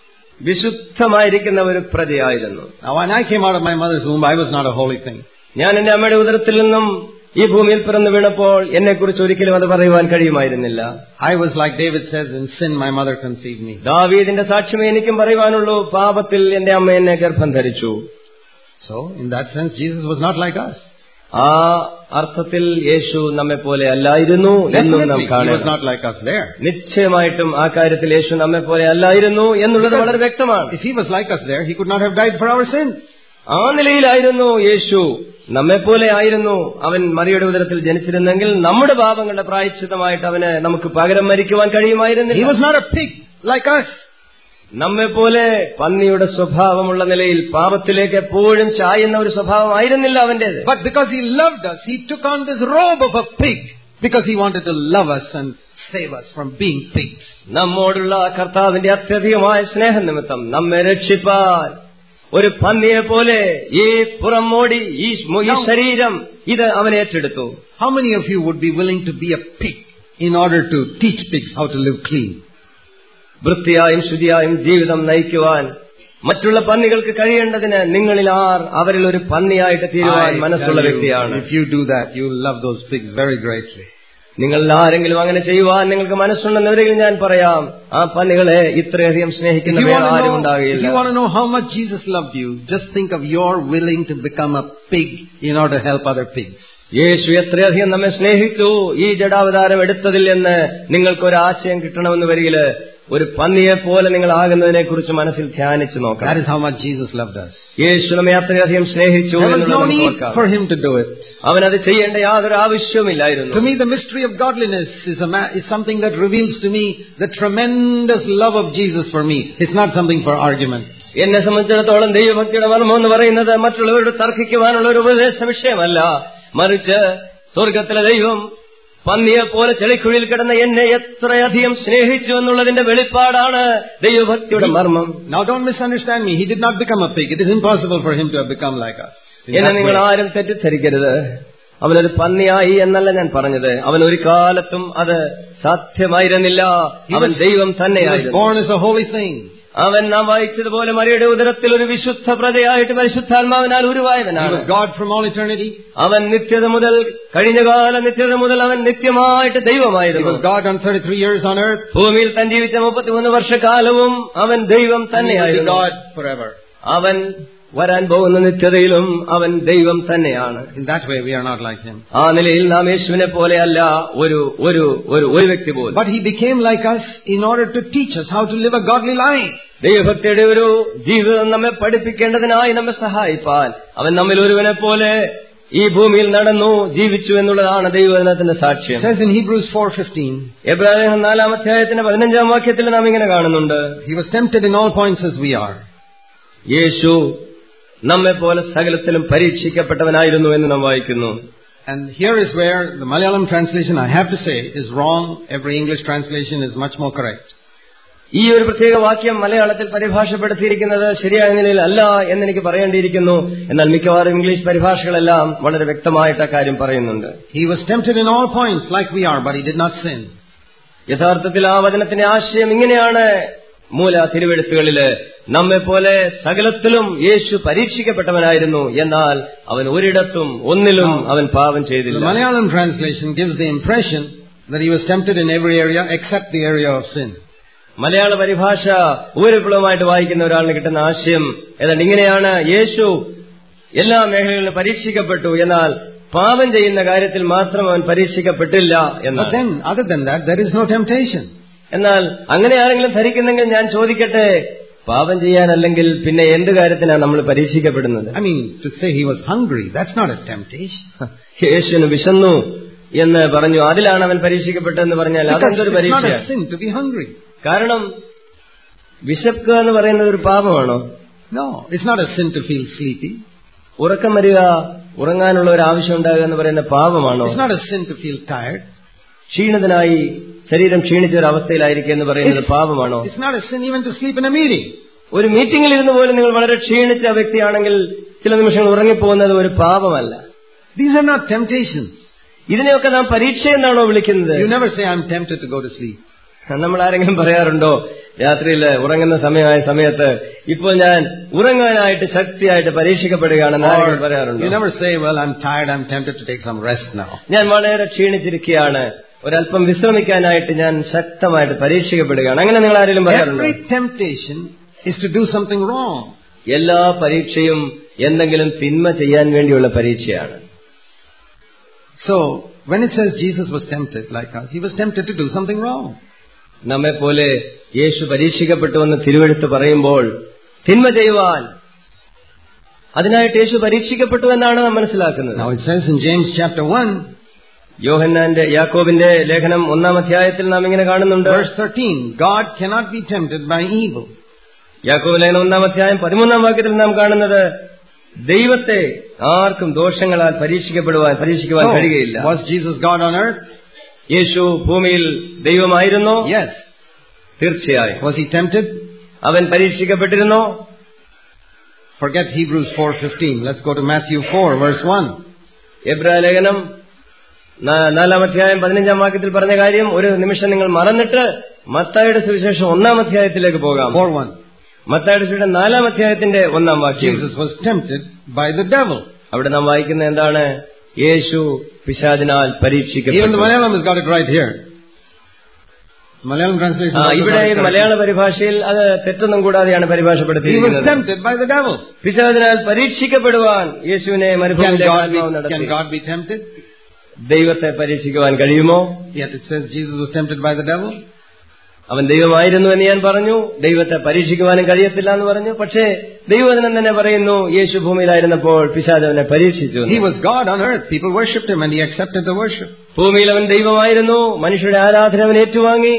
S2: വിശുദ്ധമായിരിക്കുന്ന ഒരു പ്രജയായിരുന്നു
S3: Now when I came out of my mother's womb, I was not a holy thing.
S2: ഞാൻ എന്റെ അമ്മയുടെ ഉദരത്തിൽ നിന്നും ഈ ഭൂമിയിൽ പിറന്നു വീണപ്പോൾ എന്നെക്കുറിച്ച് ഒരിക്കലും അത് പറയുവാൻ കഴിയുമായിരുന്നില്ല
S3: I was like David says, in sin my mother conceived me.
S2: ദാവീദിന്റെ സാക്ഷ്യമേ എനിക്കും പറയുവാനുള്ളൂ പാപത്തിൽ എന്റെ അമ്മ എന്നെ ഗർഭം ധരിച്ചു
S3: So, in that sense, Jesus was not like us.
S2: ആ അർത്ഥത്തിൽ യേശു നമ്മെ പോലെ അല്ലായിരുന്നു എന്നും നാം
S3: Definitely, he was
S2: കാണുന്നു
S3: not like us there.
S2: നിശ്ചയമായിട്ടും ആ കാര്യത്തിൽ യേശു നമ്മെ പോലെ അല്ലായിരുന്നു എന്നുള്ളത് വളരെ വ്യക്തമാണ്
S3: If he was like us there, he could not have died for our sins.
S2: ആ നിലയിലായിരുന്നു യേശു നമ്മെ പോലെ ആയിരുന്നു അവൻ മറിയുടെ ഉദരത്തിൽ ജനിച്ചിരുന്നെങ്കിൽ നമ്മുടെ പാപങ്ങളുടെ പ്രായച്ചിതമായിട്ട് അവന് നമുക്ക് പകരം മരിക്കുവാൻ
S3: He
S2: കഴിയുമായിരുന്നില്ല
S3: was not a pig like us.
S2: നമ്മെ പോലെ പന്നിയുടെ സ്വഭാവമുള്ള നിലയിൽ പാപത്തിലേക്ക് എപ്പോഴും ചായുന്ന ഒരു സ്വഭാവമായിരുന്നില്ല അവന്റേത്
S3: But because he loved us, he took on this robe of a pig because he wanted to love us and save us from being pigs.
S2: നമ്മോടുള്ള കർത്താവിന്റെ അത്യധികമായ സ്നേഹനിമിത്തം നമ്മെ രക്ഷിപ്പാൻ ഒരു പന്നിയെ പോലെ ഈ പുറമോടി ഈ സ്മ- ഈ ശരീരം ഇത് അവൻ ഏറ്റെടുത്തു
S3: How many of you would be willing to be a pig in order to teach pigs how to live clean?
S2: വൃത്തിയായും ശുചിയായും ജീവിതം നയിക്കുവാൻ മറ്റുള്ള പന്നികൾക്ക് കഴിയേണ്ടതിന് നിങ്ങളിൽ ആർ അവരിൽ ഒരു പന്നിയായിട്ട് തീരുവാൻ
S3: I
S2: മനസ്സുള്ള
S3: tell you,
S2: വ്യക്തിയാണ്
S3: if you do that, you will love those pigs very greatly.
S2: നിങ്ങൾ ആരെങ്കിലും അങ്ങനെ ചെയ്യുവാൻ നിങ്ങൾക്ക് മനസ്സുണ്ടെന്നവരെങ്കിൽ ഞാൻ പറയാം ആ പന്നികളെ ഇത്രയധികം
S3: If
S2: സ്നേഹിക്കുന്ന
S3: you,
S2: വേറെ
S3: want to
S2: ആരും
S3: know, if
S2: ഉണ്ടാകുകയില്ല
S3: you want to know how much Jesus loved you, just think of your willing to become a pig in order to help other pigs.
S2: യേശു എത്രയധികം നമ്മെ സ്നേഹിച്ചു ഈ ജഡാവതാരം എടുത്തതിൽ എന്ന് നിങ്ങൾക്കൊരു ആശയം കിട്ടണമെന്ന് വരികില് ഒരു പന്നിയെ പോലെ നിങ്ങൾ ആകുന്നതിനെ കുറിച്ച് മനസ്സിൽ ധ്യാനിച്ചു
S3: That
S2: നോക്കാം
S3: is how much Jesus loved us.
S2: യേശു നമ്മെ അത്രയധികം സ്നേഹിച്ചു
S3: There was
S2: എന്നുള്ളത്
S3: no
S2: നമുക്ക്
S3: need
S2: ഓർക്കാം.
S3: for him to do it.
S2: അവനത് ചെയ്യേണ്ട യാതൊരു ആവശ്യവുമില്ലായിരുന്നു
S3: To me, the mystery of godliness is, a ma- is something that reveals to me the tremendous love of Jesus for me. It's not something for argument.
S2: എന്നെ സംബന്ധിച്ചിടത്തോളം ദൈവഭക്തിയുടെ മർമ്മം എന്ന് പറയുന്നത് മറ്റുള്ളവരോട് തർക്കിക്കുവാനുള്ള ഒരു ഉപദേശ വിഷയമല്ല മറിച്ച് സ്വർഗത്തിലെ ദൈവം പന്നിയെ പോലെ ചെളിക്കുഴിയിൽ കിടന്ന എന്നെ എത്രയധികം സ്നേഹിച്ചു എന്നുള്ളതിന്റെ വെളിപ്പാടാണ് ദൈവഭക്തിയുടെ മർമ്മം
S3: Now don't misunderstand me. He did not become a pig. It is impossible for him to have become like us. In
S2: എന്നെ
S3: that
S2: നിങ്ങൾ
S3: way.
S2: ആരും തെറ്റിദ്ധരിക്കരുത് അവനൊരു പന്നിയായി എന്നല്ല ഞാൻ പറഞ്ഞത് അവൻ ഒരു കാലത്തും അത് സാധ്യമായിരുന്നില്ല
S3: He
S2: അവൻ
S3: was-
S2: ദൈവം
S3: He was
S2: തന്നെയായിരുന്നു
S3: born as a holy thing.
S2: അവൻ നാം വായിച്ചതുപോലെ മറിയുടെ ഉദരത്തിൽ ഒരു വിശുദ്ധ പ്രജയായിട്ട് പരിശുദ്ധാത്മാവിനാൽ
S3: He
S2: ഉരുവായവനാണ്
S3: was God from all eternity.
S2: അവൻ നിത്യത മുതൽ കഴിഞ്ഞകാല നിത്യത മുതൽ അവൻ നിത്യമായിട്ട്
S3: He
S2: ദൈവമായിരുന്നു
S3: was God on 33 years on earth.
S2: ഭൂമിയിൽ താൻ ജീവിച്ച മുപ്പത്തിമൂന്ന് വർഷക്കാലവും അവൻ ദൈവം
S3: And he will be
S2: തന്നെയായിരുന്നു
S3: God forever.
S2: അവൻ വരാൻ പോകുന്ന നിത്യതയിലും അവൻ ദൈവം തന്നെയാണ്
S3: In that way, we are not like him.
S2: ആ നിലയിൽ നാം യേശുവിനെ പോലെയല്ല ഒരു ഒരു ഒരു ഒരു വ്യക്തി പോലും
S3: But he became like us in order to teach us how to live a godly life.
S2: ദൈവഭക്തിയുടെ ഒരു ജീവിതം നമ്മെ പഠിപ്പിക്കേണ്ടതിനായി നമ്മെ സഹായിപ്പാൻ അവൻ നമ്മിൽ ഒരുവനെ പോലെ ഈ ഭൂമിയിൽ നടന്നു ജീവിച്ചു എന്നുള്ളതാണ് ദൈവദിനത്തിന്റെ
S3: It
S2: സാക്ഷ്യം
S3: says in Hebrews 4.15,
S2: എബ്രാഹിം നാലാം അധ്യായത്തിന്റെ പതിനഞ്ചാം വാക്യത്തിൽ നാം ഇങ്ങനെ കാണുന്നുണ്ട്
S3: he was tempted in all points as we are.
S2: യേശു നമ്മെ പോലെ സകലത്തിലും പരീക്ഷിക്കപ്പെട്ടവനായിരുന്നു എന്ന് നാം വായിക്കുന്നു
S3: And here is where the Malayalam translation, I have to say, is wrong. Every English translation is much more correct.
S2: ഈ ഒരു പ്രത്യേക വാക്യം മലയാളത്തിൽ പരിഭാഷപ്പെടുത്തിയിരിക്കുന്നത് ശരിയായ നിലയിൽ അല്ല എന്നെനിക്ക് പറയേണ്ടിയിരിക്കുന്നു എന്നാൽ മിക്കവാറും ഇംഗ്ലീഷ് പരിഭാഷകളെല്ലാം വളരെ വ്യക്തമായിട്ട് ആ കാര്യം പറയുന്നുണ്ട്
S3: He was tempted in all points like we are, but he did not sin.
S2: യഥാർത്ഥത്തിൽ ആ വചനത്തിന്റെ ആശയം ഇങ്ങനെയാണ് മൂല തിരുവെഴുത്തുകളില് നമ്മെ പോലെ സകലത്തിലും യേശു പരീക്ഷിക്കപ്പെട്ടവനായിരുന്നു എന്നാൽ അവൻ ഒരിടത്തും ഒന്നിലും അവൻ പാപം
S3: The
S2: ചെയ്തില്ല
S3: Malayalam translation gives the impression that he was tempted in every area except the area of sin.
S2: മലയാള പരിഭാഷ ഉപരിപ്ലവമായിട്ട് വായിക്കുന്ന ഒരാളിന് കിട്ടുന്ന ആശയം ഏതാണ്ട് ഇങ്ങനെയാണ് യേശു എല്ലാ മേഖലകളിലും പരീക്ഷിക്കപ്പെട്ടു എന്നാൽ പാപം ചെയ്യുന്ന കാര്യത്തിൽ മാത്രം അവൻ പരീക്ഷിക്കപ്പെട്ടില്ല
S3: But
S2: എന്നാണ്
S3: then, other than that, there is no temptation.
S2: എന്നാൽ അങ്ങനെ ആരെങ്കിലും ധരിക്കുന്നെങ്കിൽ ഞാൻ ചോദിക്കട്ടെ പാപം ചെയ്യാനല്ലെങ്കിൽ പിന്നെ എന്ത് കാര്യത്തിനാണ് നമ്മൾ പരീക്ഷിക്കപ്പെടുന്നത്
S3: I mean, to say he was hungry, that's not a temptation.
S2: യേശുവിന് വിശന്നു എന്ന് പറഞ്ഞു അതിലാണ് അവൻ പരീക്ഷിക്കപ്പെട്ടതെന്ന് പറഞ്ഞാൽ
S3: Because
S2: അതെന്തൊരു
S3: it's not
S2: പരീക്ഷ
S3: a sin to be hungry.
S2: കാരണം വിശക്കുക എന്ന് പറയുന്നത് ഒരു പാപമാണോ
S3: No, it's not a sin to feel sleepy.
S2: ഉറക്കം വരിക ഉറങ്ങാനുള്ള ഒരു ആവശ്യം ഉണ്ടാകുക എന്ന് പറയുന്ന പാപമാണോ
S3: It's not a sin to feel tired.
S2: ക്ഷീണിതനായി ശരീരം ക്ഷീണിച്ച ഒരു അവസ്ഥയിലായിരിക്കും എന്ന് പറയുന്നത് പാപമാണോ
S3: It's not a sin even to sleep in a meeting.
S2: ഒരു മീറ്റിംഗിൽ ഇരുന്ന് പോലും നിങ്ങൾ വളരെ ക്ഷീണിച്ച വ്യക്തിയാണെങ്കിൽ ചില നിമിഷങ്ങൾ ഉറങ്ങിപ്പോകുന്നത് ഒരു പാപമല്ല
S3: These are not temptations.
S2: ഇതിനെയൊക്കെ നാം പരീക്ഷ എന്നാണോ വിളിക്കുന്നത്
S3: You never say, I'm tempted to go to sleep.
S2: നമ്മൾ ആരെങ്കിലും പറയാറുണ്ടോ രാത്രിയിൽ ഉറങ്ങുന്ന സമയമായ സമയത്ത് ഇപ്പോൾ ഞാൻ ഉറങ്ങാനായിട്ട് ശക്തിയായിട്ട് പരീക്ഷിക്കപ്പെടുകയാണെന്ന് ആരെങ്കിലും
S3: Or
S2: പറയാറുണ്ടോ
S3: you never say, well, I'm tired, I'm tempted to take some rest now.
S2: ഞാൻ വളരെ ക്ഷീണിച്ചിരിക്കുകയാണ് ഒരല്പം വിശ്രമിക്കാനായിട്ട് ഞാൻ ശക്തമായിട്ട് പരീക്ഷിക്കപ്പെടുകയാണ് അങ്ങനെ നിങ്ങൾ ആരെങ്കിലും പറയാറുണ്ടോ
S3: Every temptation is to do something wrong.
S2: എല്ലാ പരീക്ഷയും എന്തെങ്കിലും തിന്മ ചെയ്യാൻ വേണ്ടിയുള്ള പരീക്ഷയാണ്
S3: So, when it says Jesus was tempted like us, he was tempted to do something wrong.
S2: നമ്മെ പോലെ യേശു പരീക്ഷിക്കപ്പെട്ടുവെന്ന് തിരുവെഴുത്ത് പറയുമ്പോൾ തിന്മ ചെയ്യുവാൻ അതിനായിട്ട് യേശു പരീക്ഷിക്കപ്പെട്ടു എന്നാണ് നാം മനസ്സിലാക്കുന്നത്
S3: Now it says in James chapter 1,
S2: യോഹന്നാന്റെ യാക്കോബിന്റെ ലേഖനം ഒന്നാം അധ്യായത്തിൽ നാം ഇങ്ങനെ കാണുന്നുണ്ട്
S3: verse 13, God cannot be tempted by evil.
S2: യാക്കോബ് ലേഖനം ഒന്നാം അധ്യായം പതിമൂന്നാം വാക്യത്തിൽ നാം കാണുന്നത് ദൈവത്തെ ആർക്കും ദോഷങ്ങളാൽ പരീക്ഷിക്കപ്പെടുവാൻ പരീക്ഷിക്കുവാൻ
S3: So,
S2: കഴിയുകയില്ല
S3: was Jesus God on earth?
S2: യേശു ഭൂമിയിൽ ദൈവമായിരുന്നോ
S3: Yes.
S2: തീർച്ചയായും
S3: Was he tempted?
S2: അവൻ പരീക്ഷിക്കപ്പെട്ടിരുന്നോ
S3: Forget Hebrews 4.15. Let's go to Matthew 4 verse 1.
S2: എബ്രാ ലേഖനം നാ- നാലാം അധ്യായം പതിനഞ്ചാം വാക്യത്തിൽ പറഞ്ഞ കാര്യം ഒരു നിമിഷം നിങ്ങൾ മറന്നിട്ട് മത്തായുടെ സുവിശേഷം ഒന്നാം അധ്യായത്തിലേക്ക് പോകാം
S3: 4.1.
S2: മത്തായുടെ സുവിശേഷം നാലാം അധ്യായത്തിന്റെ ഒന്നാം വാക്യം
S3: Jesus was tempted by the devil.
S2: അവിടെ നാം വായിക്കുന്നത് എന്താണ് യേശു പിശാചിനാൽ
S3: Even the
S2: പരീക്ഷിക്കപ്പെട്ടു
S3: Malayalam has got it right here. Malayalam translation.
S2: ആ,
S3: also
S2: ഇവിടെ
S3: got it correct.
S2: മലയാള പരിഭാഷയിൽ അത് തെറ്റൊന്നും കൂടാതെയാണ്
S3: He was
S2: പരിഭാഷപ്പെടുത്തിയിരിക്കുന്നത്
S3: tempted by the devil.
S2: പിശാചിനാൽ പരീക്ഷിക്കപ്പെടുവാൻ യേശുവിനെ
S3: Can
S2: മരുഭൂമിയിലേക്ക്
S3: God, be,
S2: ആത്മാവ് നടത്തി
S3: can God be tempted?
S2: ദൈവത്തെ പരീക്ഷിക്കുവാൻ കഴിയുമോ
S3: Yet it says Jesus was tempted by the devil.
S2: അവൻ ദൈവമായിരുന്നു എന്ന് ഞാൻ പറഞ്ഞു ദൈവത്തെ പരീക്ഷിക്കുവാനും കഴിയത്തില്ല എന്ന് പറഞ്ഞു പക്ഷേ ദൈവവചനം തന്നെ പറയുന്നു യേശു ഭൂമിയിലായിരുന്നപ്പോൾ പിശാച് അവനെ പരീക്ഷിച്ചു എന്ന്.
S3: He was God on earth. People worshipped him and he accepted the worship.
S2: ഭൂമിയിൽ അവൻ ദൈവമായിരുന്നു മനുഷ്യരുടെ ആരാധന അവൻ ഏറ്റുവാങ്ങി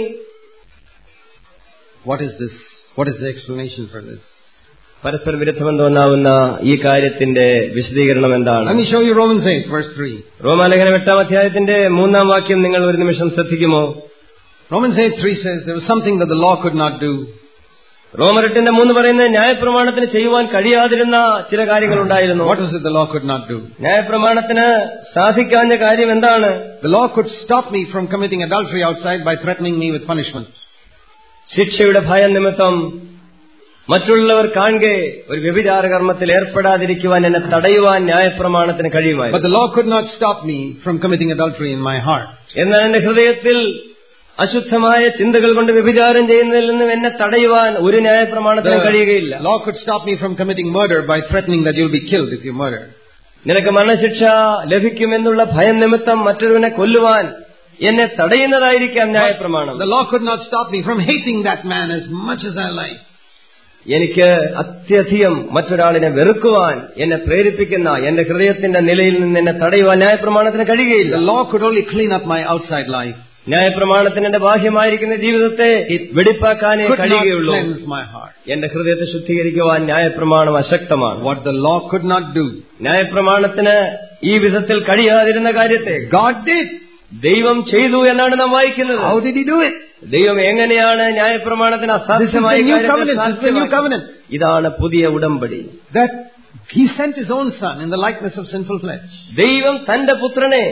S3: What is this? What is the explanation for this?
S2: പരസ്പര വിരുദ്ധം തോന്നാവുന്ന ഈ കാര്യത്തിന്റെ വിശദീകരണം എന്താണ്
S3: Let me show you Romans 8 verse 3.
S2: റോമാലേഖനം എട്ടാം അധ്യായത്തിന്റെ മൂന്നാം വാക്യം നിങ്ങൾ ഒരു നിമിഷം ശ്രദ്ധിക്കുമോ
S3: Romans 8 3 says there was something that the law could not do.
S2: റോമരെട്ടിന്റെ മൂന്ന് പറയുന്നത് ന്യായപ്രമാണത്തിന് ചെയ്യുവാൻ കഴിയാതിരുന്ന ചില കാര്യങ്ങൾ ഉണ്ടായിരുന്നു
S3: What was it the law could not do?
S2: ന്യായപ്രമാണത്തിന് സാധിക്കാഞ്ഞ കാര്യം എന്താണ്
S3: The law could stop me from committing adultery outside by threatening me with punishment.
S2: ശിക്ഷയുടെ ഭയം നിമിത്തം മറ്റുള്ളവർ കാണെ ഒരു വ്യഭിചാര കർമ്മത്തിൽ ഏർപ്പെടാതിരിക്കുവാൻ എന്നെ തടയുവാൻ ന്യായപ്രമാണത്തിന്
S3: But
S2: കഴിയുമായിരുന്നു
S3: the law could not stop me from committing adultery in my heart.
S2: എന്നാൽ എന്റെ ഹൃദയത്തിൽ അശുദ്ധമായ ചിന്തകൾ കൊണ്ട് വ്യഭിചാരം ചെയ്യുന്നതിൽ നിന്നും എന്നെ തടയുവാൻ ഒരു ന്യായപ്രമാണത്തിന് കഴിയുകയില്ല
S3: The law could stop me from committing murder by threatening that you'll be killed if you murder.
S2: നിനക്ക് മരണശിക്ഷ ലഭിക്കുമെന്നുള്ള ഭയം നിമിത്തം മറ്റൊരുവനെ കൊല്ലുവാൻ എന്നെ തടയുന്നതായിരിക്കാം ന്യായപ്രമാണം
S3: The law could not stop me from hating that man as much as I like.
S2: എനിക്ക് അത്യധികം മറ്റൊരാളിനെ വെറുക്കുവാൻ എന്നെ പ്രേരിപ്പിക്കുന്ന എന്റെ ഹൃദയത്തിന്റെ നിലയിൽ നിന്ന് എന്നെ തടയുവാൻ ന്യായപ്രമാണത്തിന് കഴിയുകയില്ല
S3: The law could only clean up my outside life.
S2: ന്യായപ്രമാണത്തിന് എന്റെ ബാഹ്യമായിരിക്കുന്ന ജീവിതത്തെ വെടിപ്പാക്കാനേ
S3: Could not
S2: കഴിയുകയുള്ളൂ
S3: cleanse my heart.
S2: എന്റെ ഹൃദയത്തെ ശുദ്ധീകരിക്കുവാൻ ന്യായപ്രമാണം അശക്തമാണ്
S3: What the law could not do,
S2: ന്യായപ്രമാണത്തിന് ഈ വിധത്തിൽ കഴിയാതിരുന്ന കാര്യത്തെ
S3: God did.
S2: ദൈവം ചെയ്തു എന്നാണ് നാം വായിക്കുന്നത്
S3: How did He do it?
S2: ദൈവം എങ്ങനെയാണ് ന്യായപ്രമാണത്തിന് അസാധ്യമായ
S3: This is the new
S2: കാര്യത്തെ
S3: covenant. This is the new
S2: സാധ്യമാക്കിയത്?
S3: covenant.
S2: ഇതാണ് പുതിയ ഉടമ്പടി
S3: That He sent His own Son in the likeness of sinful flesh.
S2: ദൈവം തന്റെ പുത്രനെ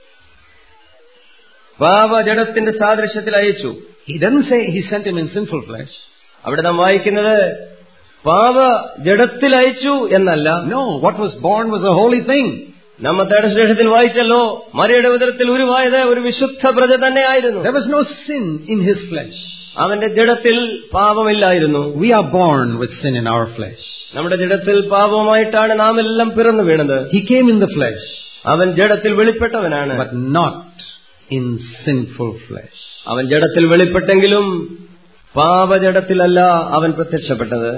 S2: പാപജടത്തിന്റെ സാദൃശ്യത്തിൽ അയച്ചു
S3: He doesn't say He sent Him in sinful flesh.
S2: അവിടെ നാം വായിക്കുന്നത് പാപ ജഡത്തിൽ അയച്ചു എന്നല്ല
S3: No, what was born was a holy thing.
S2: നമ്മ തേടശ്ലേഷത്തിൽ വായിച്ചല്ലോ മറിയുടെ ഉദരത്തിൽ ഉരുവായത് ഒരു വിശുദ്ധ പ്രജ തന്നെയായിരുന്നു
S3: There was no sin in his flesh.
S2: അവന്റെ ജഡത്തിൽ പാപമില്ലായിരുന്നു
S3: We are born with sin in our flesh.
S2: നമ്മുടെ ജഡത്തിൽ പാപമായിട്ടാണ് നാം എല്ലാം പിറന്നു വീണത്
S3: He came in the flesh,
S2: അവൻ ജഡത്തിൽ വെളിപ്പെട്ടവനാണ്
S3: but not in sinful flesh.
S2: അവൻ ജഡത്തിൽ വെളിപ്പെട്ടെങ്കിലും പാപജഡത്തിലല്ല അവൻ പ്രത്യക്ഷപ്പെട്ടത്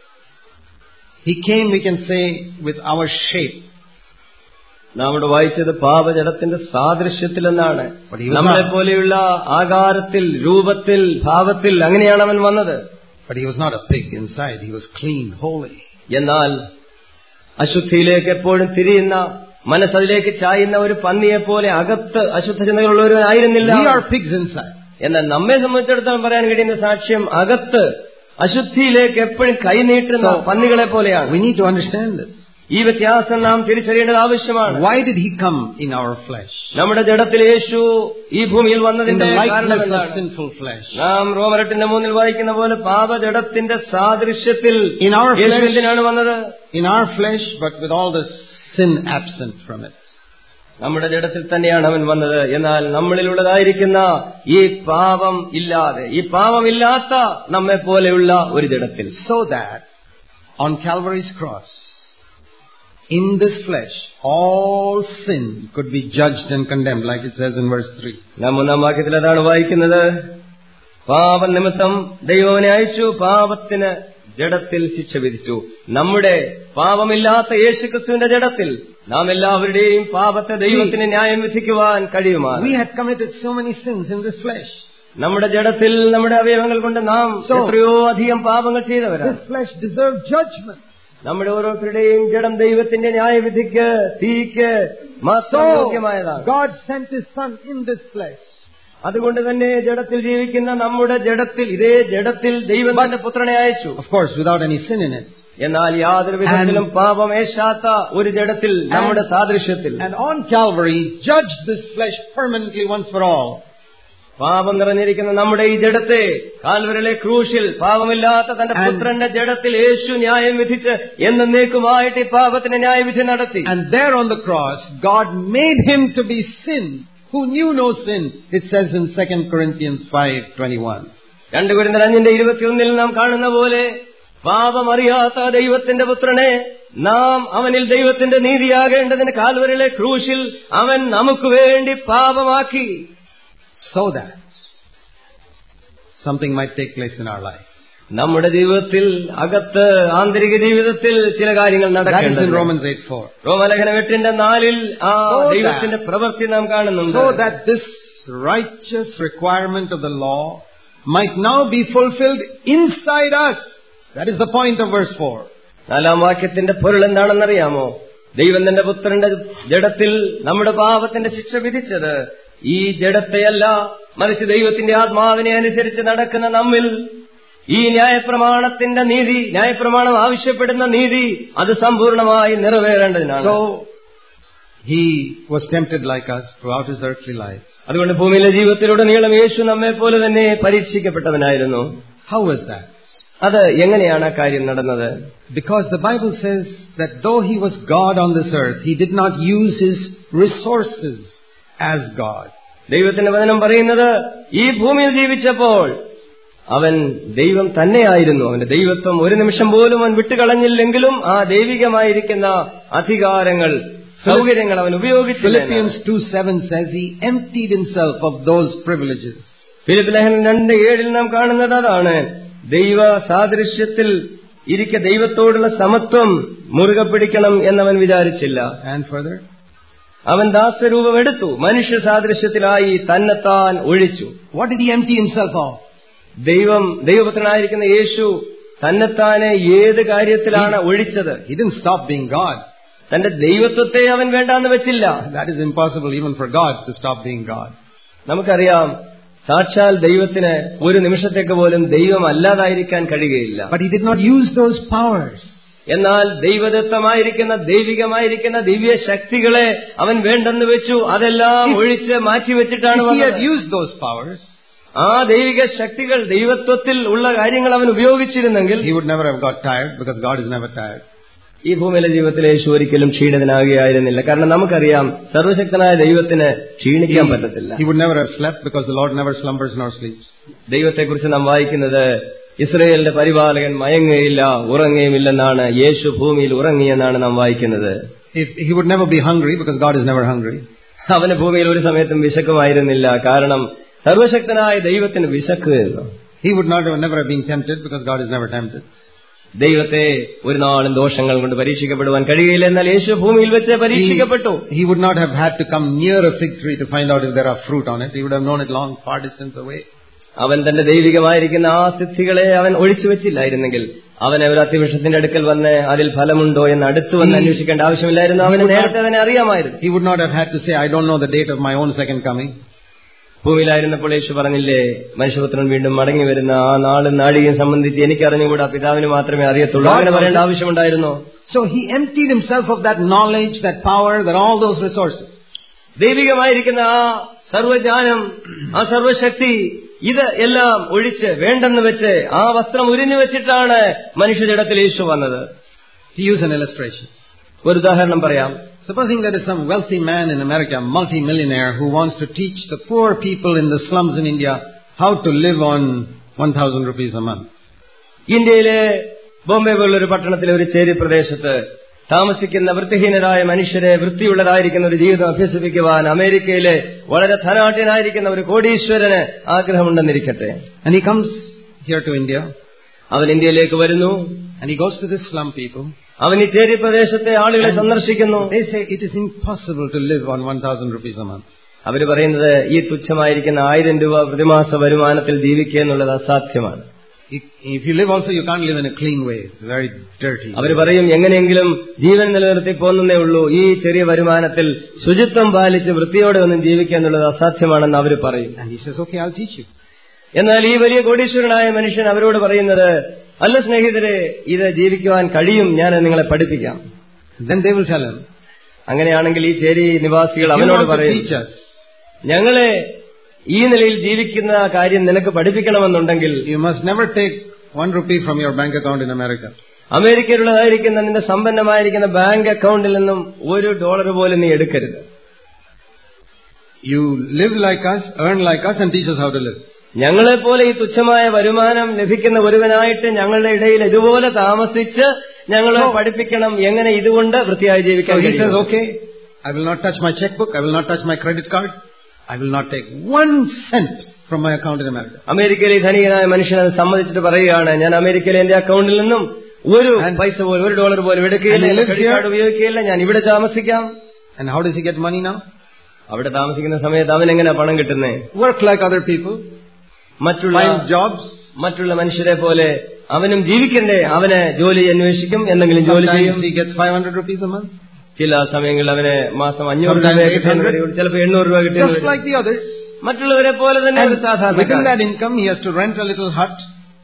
S3: He came, we can say, with our shape.
S2: നാം ഇവിടെ വായിച്ചത് പാപജടത്തിന്റെ സാദൃശ്യത്തിൽ എന്നാണ്
S3: But he was
S2: നമ്മളെ
S3: not.
S2: പോലെയുള്ള ആകാരത്തിൽ രൂപത്തിൽ ഭാവത്തിൽ അങ്ങനെയാണ് അവൻ വന്നത്
S3: But he was not a pig inside. He was clean, holy.
S2: എന്നാൽ അശുദ്ധിയിലേക്ക് എപ്പോഴും തിരിയുന്ന മനസ്സതിലേക്ക് ചായുന്ന ഒരു പന്നിയെ പോലെ അകത്ത് അശുദ്ധ ചിന്തകളുള്ളവരായിരുന്നില്ല
S3: We are pigs inside.
S2: എന്നാൽ നമ്മെ സംബന്ധിച്ചിടത്തോളം പറയാൻ കഴിയുന്ന സാക്ഷ്യം അകത്ത് അശുദ്ധിയിലേക്ക് എപ്പോഴും കൈനീട്ടുന്ന
S3: So-
S2: പന്നികളെ പോലെയാണ്
S3: We need to understand this.
S2: ഈ വ്യത്യാസം നാം തിരിച്ചറിയേണ്ടത് ആവശ്യമാണ്
S3: Why did he come in our flesh?
S2: നമ്മുടെ ജഡത്തിൽ യേശു ഈ ഭൂമിയിൽ
S3: In
S2: വന്നതിന്റെ
S3: the
S2: കാരണം
S3: likeness of
S2: എന്താണ്?
S3: sinful flesh.
S2: നാം റോമരട്ടിന്റെ മൂന്നിൽ വായിക്കുന്ന പോലെ പാപജടത്തിന്റെ സാദൃശ്യത്തിൽ
S3: In our
S2: യേശു
S3: flesh-
S2: എന്തിനാണ് വന്നത്
S3: In our flesh, but with all the sin absent from it.
S2: നമ്മുടെ ജഡത്തിൽ തന്നെയാണ് അവൻ വന്നത് എന്നാൽ നമ്മളിലുള്ളതായിരിക്കുന്ന ഈ പാപം ഇല്ലാതെ ഈ പാപമില്ലാത്ത നമ്മെ പോലെയുള്ള ഒരു ജഡത്തിൽ
S3: So that on Calvary's cross, in this flesh, all sin could be judged and condemned, like it says in verse 3.
S2: നാം മൂന്നാം വാക്യത്തിൽ അതാണ് വായിക്കുന്നത് പാപം നിമിത്തം ദൈവവനെ അയച്ചു പാപത്തിന് ജഡത്തിൽ ശിക്ഷ വിധിച്ചു നമ്മുടെ പാപമില്ലാത്ത യേശുക്രിസ്തുവിന്റെ ജഡത്തിൽ നാം എല്ലാവരുടെയും പാപത്തെ ദൈവത്തിന് ന്യായം വിധിക്കുവാൻ കഴിയുമാണ്
S3: We had committed so many sins in this flesh.
S2: നമ്മുടെ ജഡത്തിൽ നമ്മുടെ അവയവങ്ങൾ കൊണ്ട് നാം
S3: So-
S2: എത്രയോ അധികം പാപങ്ങൾ ചെയ്തവരാണ്
S3: This flesh deserved judgment.
S2: നമ്മുടെ ഓരോരുത്തരുടെയും ജഡം ദൈവത്തിന്റെ ന്യായവിധിക്ക് തീക്ക് മാത്രം
S3: So,
S2: യോഗ്യമായതാണ്
S3: God sent His Son in this flesh.
S2: അതുകൊണ്ട് തന്നെ ജഡത്തിൽ ജീവിക്കുന്ന നമ്മുടെ ജഡത്തിൽ ഇതേ ജഡത്തിൽ ദൈവം തന്റെ പുത്രനെ അയച്ചു
S3: Of course, without any sin in it.
S2: എന്നാൽ യാതൊരു വിധത്തിലും പാപമേശാത്ത ഒരു ജഡത്തിൽ നമ്മുടെ സാദൃശ്യത്തിൽ
S3: And on Calvary, He judged this flesh permanently once for all.
S2: പാപം നിറഞ്ഞിരിക്കുന്ന നമ്മുടെ ഈ ജഡത്തെ കാൽവരലെ ക്രൂശിൽ പാപമില്ലാത്ത തന്റെ
S3: And-
S2: പുത്രന്റെ ജഡത്തിൽ യേശു ന്യായം വിധിച്ച് എന്നേക്കുമായിട്ട് ഈ പാപത്തിന് ന്യായവിധി നടത്തി
S3: And there on the cross, God made Him to be sin, who knew no sin. It says in 2 Corinthians 5.21.
S2: രണ്ട് കുരിന്തൽ അഞ്ചിന്റെ ഇരുപത്തിയൊന്നിൽ നാം കാണുന്ന പോലെ പാപമറിയാത്ത ദൈവത്തിന്റെ പുത്രനെ നാം അവനിൽ ദൈവത്തിന്റെ നീതിയാകേണ്ടതിന് കാൽവരിലെ ക്രൂശിൽ അവൻ നമുക്ക് വേണ്ടി പാപമാക്കി
S3: So that something might take place in our life.
S2: നമ്മുടെ ജീവിതത്തിൽ അകത്ത് ആന്തരിക ജീവിതത്തിൽ ചില കാര്യങ്ങൾ
S3: That is in
S2: നടക്കേണ്ടത്
S3: Romans 8.4.
S2: റോമലേഖനം എട്ടിന്റെ നാലിൽ ആ
S3: So that-
S2: ദൈവത്തിന്റെ പ്രവൃത്തി നാം കാണുന്നുണ്ട്
S3: So that this righteous requirement of the law might now be fulfilled inside us. That is the point of verse 4.
S2: നാലാം വാക്യത്തിന്റെ പൊരുൾ എന്താണെന്നറിയാമോ ദൈവം തന്റെ പുത്രന്റെ ജഡത്തിൽ നമ്മുടെ പാപത്തിന്റെ ശിക്ഷ വിധിച്ചത് ഈ ജഡത്തെയല്ല മറിച്ച് ദൈവത്തിന്റെ ആത്മാവിനെ അനുസരിച്ച് നടക്കുന്ന നമ്മിൽ ഈ ന്യായപ്രമാണത്തിന്റെ നീതി ന്യായപ്രമാണം ആവശ്യപ്പെടുന്ന നീതി അത് സമ്പൂർണമായി നിറവേറേണ്ടതിനാണ്
S3: So, he was tempted like us throughout his earthly life.
S2: അതുകൊണ്ട് ഭൂമിയിലെ ജീവിതത്തിലുടനീളം യേശു നമ്മെ പോലെ തന്നെ പരീക്ഷിക്കപ്പെട്ടവനായിരുന്നു
S3: How was that?
S2: അത് എങ്ങനെയാണ് ആ കാര്യം നടന്നത്
S3: Because the Bible says that though he was God on this earth, he did not use his resources as God.
S2: ദൈവത്തിന്റെ വചനം പറയുന്നത് ഈ ഭൂമിയിൽ ജീവിച്ചപ്പോൾ അവൻ ദൈവം തന്നെയായിരുന്നു അവന്റെ ദൈവത്വം ഒരു നിമിഷം പോലും അവൻ വിട്ടുകളഞ്ഞില്ലെങ്കിലും ആ ദൈവികമായിരിക്കുന്ന അധികാരങ്ങൾ സൗകര്യങ്ങൾ അവൻ ഉപയോഗിച്ചില്ല
S3: Philippians 2.7 says he emptied himself of those privileges.
S2: Philip ലേഖനം രണ്ട് ഏഴിൽ നാം കാണുന്നത് അതാണ് ദൈവ സാദൃശ്യത്തിൽ ഇരിക്കെ ദൈവത്തോടുള്ള സമത്വം മുറുകെ പിടിക്കണം എന്നവൻ വിചാരിച്ചില്ല
S3: And further,
S2: അവൻ ദാസരൂപം എടുത്തു മനുഷ്യ സാദൃശ്യത്തിലായി തന്നെത്താൻ ഒഴിച്ചു
S3: what did he empty himself of?
S2: ദൈവം ദൈവപുത്രനായിരിക്കുന്ന യേശു തന്നെത്താനെ ഏത് കാര്യത്തിലാണ് ഒഴിച്ചത്
S3: He didn't stop being God.
S2: തന്റെ ദൈവത്വത്തെ അവൻ വേണ്ടാന്ന് വെച്ചില്ല
S3: That is impossible even for God to stop being God.
S2: നമുക്കറിയാം സാക്ഷാൽ ദൈവത്തിന് ഒരു നിമിഷത്തേക്ക് പോലും ദൈവം അല്ലാതായിരിക്കാൻ കഴിയുകയില്ല
S3: But he did not use those powers.
S2: എന്നാൽ ദൈവദത്തമായിരിക്കുന്ന ദൈവികമായിരിക്കുന്ന ദിവ്യ ശക്തികളെ അവൻ വേണ്ടെന്ന് വെച്ചു അതെല്ലാം ഒഴിച്ച് മാറ്റിവെച്ചിട്ടാണ്
S3: If he had
S2: വന്നത്.
S3: used those powers,
S2: ആ ദൈവിക ശക്തികൾ ദൈവത്വത്തിൽ ഉള്ള കാര്യങ്ങൾ അവൻ ഉപയോഗിച്ചിരുന്നെങ്കിൽ
S3: he would never have got tired because God is never tired.
S2: ഈ ഭൂമിയിലെ ജീവിതത്തിൽ യേശു ഒരിക്കലും ക്ഷീണിതനാകുകയായിരുന്നില്ല കാരണം നമുക്കറിയാം സർവശക്തനായ ദൈവത്തിന് ക്ഷീണിക്കാൻ പറ്റത്തില്ല
S3: He would never have slept because the Lord never slumbers nor sleeps.
S2: ദൈവത്തെക്കുറിച്ച് നാം വായിക്കുന്നത് ഇസ്രയേലിന്റെ പരിപാലകൻ മയങ്ങുകയില്ല ഉറങ്ങുകയുമില്ലെന്നാണ് യേശു ഭൂമിയിൽ ഉറങ്ങിയെന്നാണ് നാം വായിക്കുന്നത്
S3: If, he would never be hungry because God is never hungry.
S2: അവന് ഭൂമിയിൽ ഒരു സമയത്തും വിശക്കുമായിരുന്നില്ല കാരണം സർവശക്തനായ ദൈവത്തിന് വിശക്ക് എന്ന്
S3: He would not have, never have been tempted because God is never tempted.
S2: ദൈവത്തെ ഒരു നാളും ദോഷങ്ങൾ കൊണ്ട് പരീക്ഷിക്കപ്പെടുവാൻ കഴിയില്ല എന്നാൽ യേശു ഭൂമിയിൽ വെച്ച് പരീക്ഷിക്കപ്പെട്ടു
S3: He would not have had to come near a fig tree to find out if there are fruit on it. He would have known it long, far distance away.
S2: അവൻ തന്റെ ദൈവികമായിരിക്കുന്ന ആ സിദ്ധികളെ അവൻ ഒഴിച്ചു വെച്ചില്ലായിരുന്നെങ്കിൽ അവൻ ഒരു അത്യവൃക്ഷത്തിന്റെ അടുക്കൽ വന്ന് അതിൽ ഫലമുണ്ടോ എന്ന് അടുത്ത് വന്ന് അന്വേഷിക്കേണ്ട ആവശ്യമില്ലായിരുന്നു അവന് നേരത്തെ തന്നെ അറിയാമായിരുന്നു
S3: He would not have had to say, I don't know the date of my own second coming.
S2: ഭൂമിയിലായിരുന്നപ്പോൾ യേശു പറഞ്ഞില്ലേ മനുഷ്യപുത്രൻ വീണ്ടും മടങ്ങി വരുന്ന ആ നാളും നാഴികയും സംബന്ധിച്ച് എനിക്ക് അറിഞ്ഞുകൂടാ പിതാവിന് മാത്രമേ അറിയത്തുള്ളൂ അങ്ങനെ പറയേണ്ട ആവശ്യമുണ്ടായിരുന്നോ
S3: So he emptied himself of that knowledge, that power, that all those resources.
S2: ദൈവികമായിരിക്കുന്ന ആ സർവജ്ഞാനം ആ സർവശക്തി ഇത് എല്ലാം ഒഴിച്ച് വേണ്ടെന്ന് വെച്ച് ആ വസ്ത്രം ഉരിഞ്ഞു വെച്ചിട്ടാണ് മനുഷ്യജടത്തിൽ യേശു വന്നത്
S3: To use an illustration.
S2: ഒരു ഉദാഹരണം പറയാം
S3: Supposing there is some wealthy man in America, multi-millionaire, who wants to teach the poor people in the slums in India how to live on 1000 rupees a month.
S2: ഇന്ത്യയിലെ ബോംബെ പോലുള്ളൊരു പട്ടണത്തിലെ ഒരു ചേരി പ്രദേശത്ത് താമസിക്കുന്ന വൃത്തിഹീനരായ മനുഷ്യരെ വൃത്തിയുള്ളതായിരിക്കുന്ന ഒരു ജീവിതം അഭ്യസിപ്പിക്കുവാൻ അമേരിക്കയിലെ വളരെ ധനാഢ്യനായിരിക്കുന്ന ഒരു കോടീശ്വരന് ആഗ്രഹമുണ്ടെന്നിരിക്കട്ടെ
S3: And he comes here to India
S2: അവൻ ഇന്ത്യയിലേക്ക് വരുന്നു
S3: and he goes to the slum people.
S2: അവൻ ഈ ചേരി പ്രദേശത്തെ ആളുകളെ സന്ദർശിക്കുന്നു
S3: They say it is impossible to live on 1000 rupees a month.
S2: അവര് പറയുന്നത് ഈ തുച്ഛമായിരിക്കുന്ന ആയിരം രൂപ പ്രതിമാസ വരുമാനത്തിൽ ജീവിക്കുക എന്നുള്ളത് അസാധ്യമാണ്
S3: If if you live also, you can't live in a clean way. It's very dirty.
S2: അവർ പറയും എങ്ങനെയെങ്കിലും ജീവൻ നിലനിർത്തി പോന്നേ ഉള്ളൂ ഈ ചെറിയ വരുമാനത്തിൽ ശുചിത്വം പാലിച്ച് വൃത്തിയോടെ ഒന്നും ജീവിക്കുക എന്നുള്ളത് അസാധ്യമാണെന്ന് അവർ പറയും
S3: And he says, okay, I'll teach you.
S2: എന്നാൽ ഈ വലിയ കോടീശ്വരനായ മനുഷ്യൻ അവരോട് പറയുന്നത് അല്ല സ്നേഹിതരെ ഇത് ജീവിക്കുവാൻ കഴിയും ഞാൻ നിങ്ങളെ പഠിപ്പിക്കാം
S3: Then they will tell him,
S2: അങ്ങനെയാണെങ്കിൽ ഈ ചേരി നിവാസികൾ
S3: you
S2: അവനോട്
S3: want to
S2: പറയും
S3: teach us.
S2: ഞങ്ങളെ ഈ നിലയിൽ ജീവിക്കുന്ന കാര്യം നിനക്ക് പഠിപ്പിക്കണമെന്നുണ്ടെങ്കിൽ
S3: You must never take one rupee from your bank account in America.
S2: അമേരിക്കയിലുള്ളതായിരിക്കുന്ന നിന്റെ സമ്പന്നമായിരിക്കുന്ന ബാങ്ക് അക്കൗണ്ടിൽ നിന്നും ഒരു ഡോളർ പോലും നീ എടുക്കരുത്
S3: You live like us, earn like us, and teach us how to live.
S2: ഞങ്ങളെപ്പോലെ ഈ തുച്ഛമായ വരുമാനം ലഭിക്കുന്ന ഒരുവനായിട്ട് ഞങ്ങളുടെ ഇടയിൽ ഇതുപോലെ താമസിച്ച് ഞങ്ങളെ പഠിപ്പിക്കണം എങ്ങനെ ഇതുകൊണ്ട് വൃത്തിയായി
S3: So
S2: ജീവിക്കാൻ
S3: he says,
S2: കഴിയും.
S3: okay, I will not touch my checkbook, I will not touch my credit card, I will not take one cent from my account in America.
S2: അമേരിക്കയിലെ ഈ ധനികനായ മനുഷ്യൻ അത് സമ്മതിച്ചിട്ട് പറയുകയാണ് ഞാൻ അമേരിക്കയിലെ എന്റെ അക്കൗണ്ടിൽ നിന്നും ഒരു പൈസ പോലും ഒരു ഡോളർ പോലും എടുക്കുകയില്ല
S3: And he
S2: എന്റെ
S3: lives
S2: ക്രെഡിറ്റ്
S3: here?
S2: കാർഡ് ഉപയോഗിക്കുകയില്ല ഞാൻ ഇവിടെ താമസിക്കാം
S3: And how does he get money now?
S2: അവിടെ താമസിക്കുന്ന സമയത്ത് അവൻ എങ്ങനെ പണം കിട്ടുന്നേ
S3: Work like other people,
S2: മറ്റുള്ള
S3: find jobs.
S2: മറ്റുള്ള മനുഷ്യരെ പോലെ അവനും ജീവിക്കണ്ടേ അവന് ജോലി അന്വേഷിക്കും എന്തെങ്കിലും ജോലി ചെയ്യും
S3: Sometimes he gets 500 rupees a month,
S2: ചില സമയങ്ങളിൽ അവന് മാസം അഞ്ഞൂറ്
S3: Sometimes
S2: രൂപ
S3: 800.
S2: കിട്ടുന്ന വരും ചിലപ്പോൾ എണ്ണൂറ് രൂപ കിട്ടുന്ന
S3: just
S2: വരും.
S3: like the others.
S2: മറ്റുള്ളവരെ പോലെ തന്നെ ഒരു
S3: And within
S2: സാധാരണ
S3: that income, he has to rent a little hut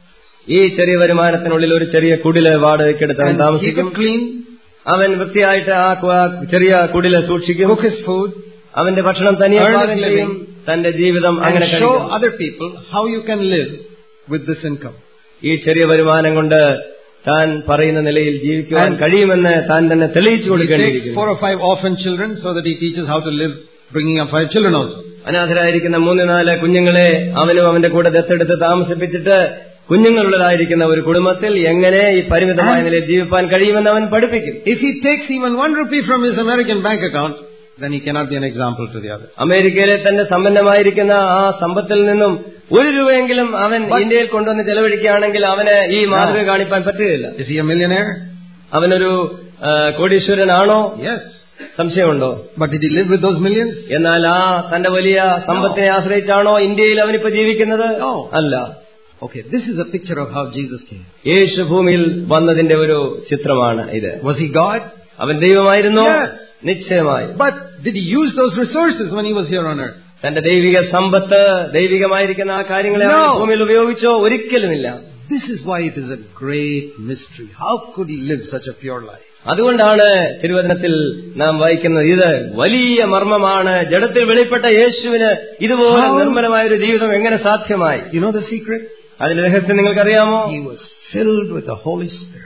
S2: ഈ ചെറിയ വരുമാനത്തിനുള്ളിൽ ഒരു ചെറിയ കുടില് വാടകയ്ക്കെടുത്ത് അവൻ
S3: and keep
S2: താമസിക്കും
S3: it clean,
S2: അവൻ വൃത്തിയായിട്ട് ആ കു- ആ ചെറിയ കുടില് സൂക്ഷിക്കും
S3: cook his food,
S2: അവന്റെ ഭക്ഷണം തനിയെ
S3: Earn his
S2: പാകം ചെയ്യും തന്റെ ജീവിതം
S3: and
S2: അങ്ങനെ
S3: show
S2: കഴിക്കും
S3: other people how you can live with this income.
S2: ഈ ചെറിയ വരുമാനം കൊണ്ട് താൻ പറയുന്ന നിലയിൽ ജീവിക്കുവാൻ
S3: And-
S2: കഴിയുമെന്ന് താൻ തന്നെ തെളിയിച്ചു
S3: He takes
S2: കൊടുക്കേണ്ടിയിരിക്കുന്നു
S3: four or five orphan children so that he teaches how to live, bringing up five children also.
S2: അനാഥരായിരിക്കുന്ന മൂന്ന് നാല് കുഞ്ഞുങ്ങളെ അവനും അവന്റെ കൂടെ ദത്തെടുത്ത് താമസിപ്പിച്ചിട്ട് കുഞ്ഞുങ്ങളുള്ളതായിരിക്കുന്ന ഒരു കുടുംബത്തിൽ എങ്ങനെ ഈ പരിമിതമായ നിലയിൽ ജീവിപ്പാൻ കഴിയുമെന്ന് അവൻ പഠിപ്പിക്കും
S3: If he takes even one rupee from his American bank account, then he cannot be an example to the others.
S2: അമേരിക്കയിലെ തന്നെ സമ്പന്നമായിരിക്കുന്ന ആ സമ്പത്തിൽ നിന്നും ഒരു രൂപയെങ്കിലും അവൻ ഇന്ത്യയിൽ കൊണ്ടുവന്ന് ചെലവഴിക്കുകയാണെങ്കിൽ അവന് ഈ മാതൃക കാണിപ്പാൻ പറ്റുകയില്ല
S3: Is he a millionaire?
S2: അവനൊരു ആ, കോടീശ്വരനാണോ
S3: Yes.
S2: സംശയമുണ്ടോ
S3: But did he live with those millions?
S2: എന്നാൽ ആ തന്റെ വലിയ സമ്പത്തിനെ ആശ്രയിച്ചാണോ ഇന്ത്യയിൽ അവനിപ്പോ ജീവിക്കുന്നത്
S3: No.
S2: അല്ല
S3: Okay, this is a picture of how Jesus came.
S2: യേശു ഭൂമിയിൽ വന്നതിന്റെ ഒരു ചിത്രമാണ് ഇത്
S3: Was he God?
S2: അവൻ ദൈവമായിരുന്നു
S3: Yes.
S2: നിശ്ചയമായി
S3: But did he use those resources when he was here on earth?
S2: തന്റെ ദൈവിക സമ്പത്ത് ദൈവികമായിരിക്കുന്ന ആ കാര്യങ്ങളെ അവൻ
S3: No.
S2: ഭൂമിയിൽ ഉപയോഗിച്ചോ ഒരിക്കലുമില്ല
S3: This is why it is a great mystery. How could he live such a pure life?
S2: അതുകൊണ്ടാണ് തിരുവചനത്തിൽ നാം വായിക്കുന്നത് ഇത് വലിയ മർമ്മമാണ് ജഡത്തിൽ വെളിപ്പെട്ട യേശുവിന് ഇതുപോലെ
S3: How?
S2: നിർമ്മലമായ ഒരു ജീവിതം എങ്ങനെ സാധ്യമായി
S3: You know the secret?
S2: അതിന്റെ രഹസ്യം നിങ്ങൾക്കറിയാമോ
S3: He was filled with the Holy Spirit.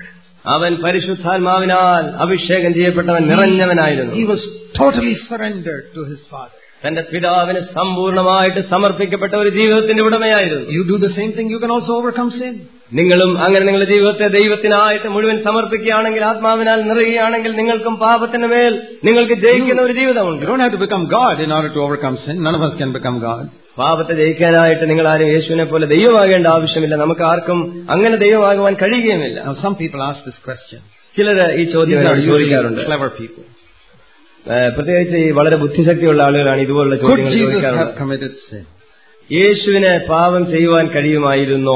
S2: അവൻ പരിശുദ്ധാത്മാവിനാൽ അഭിഷേകം ചെയ്യപ്പെട്ടവൻ നിറഞ്ഞവനായിരുന്നു
S3: He was totally surrendered to his Father.
S2: തന്റെ പിതാവിന് സമ്പൂർണമായിട്ട് സമർപ്പിക്കപ്പെട്ട ഒരു ജീവിതത്തിന്റെ ഉടമയായിരുന്നു
S3: You do the same thing, you can also overcome sin.
S2: നിങ്ങളും അങ്ങനെ നിങ്ങളുടെ ജീവിതത്തെ ദൈവത്തിനായിട്ട് മുഴുവൻ സമർപ്പിക്കുകയാണെങ്കിൽ ആത്മാവിനാൽ നിറയുകയാണെങ്കിൽ നിങ്ങൾക്കും പാപത്തിന് മേൽ നിങ്ങൾക്ക് ജയിക്കുന്ന ഒരു
S3: You
S2: ജീവിതമുണ്ട്
S3: don't have to become God in order to overcome sin. None of us can become God.
S2: പാപത്തെ ജയിക്കാനായിട്ട് നിങ്ങൾ ആരും യേശുവിനെ പോലെ ദൈവമാകേണ്ട ആവശ്യമില്ല നമുക്ക് ആർക്കും അങ്ങനെ ദൈവമാകുവാൻ കഴിയുകയുമില്ല
S3: Now some people ask this question.
S2: ചിലര് ഈ
S3: These
S2: ചോദ്യം
S3: are
S2: എന്നോട്
S3: usually
S2: ചോദിക്കാറുണ്ട്
S3: clever people.
S2: ഏഹ് പ്രത്യേകിച്ച് ഈ വളരെ ബുദ്ധിശക്തിയുള്ള ആളുകളാണ് ഇതുപോലുള്ള
S3: Could
S2: ചോദ്യങ്ങൾ
S3: Jesus have
S2: ചോദിക്കാറുള്ളത്
S3: committed sin?
S2: യേശുവിന് പാപം ചെയ്യുവാൻ കഴിയുമായിരുന്നോ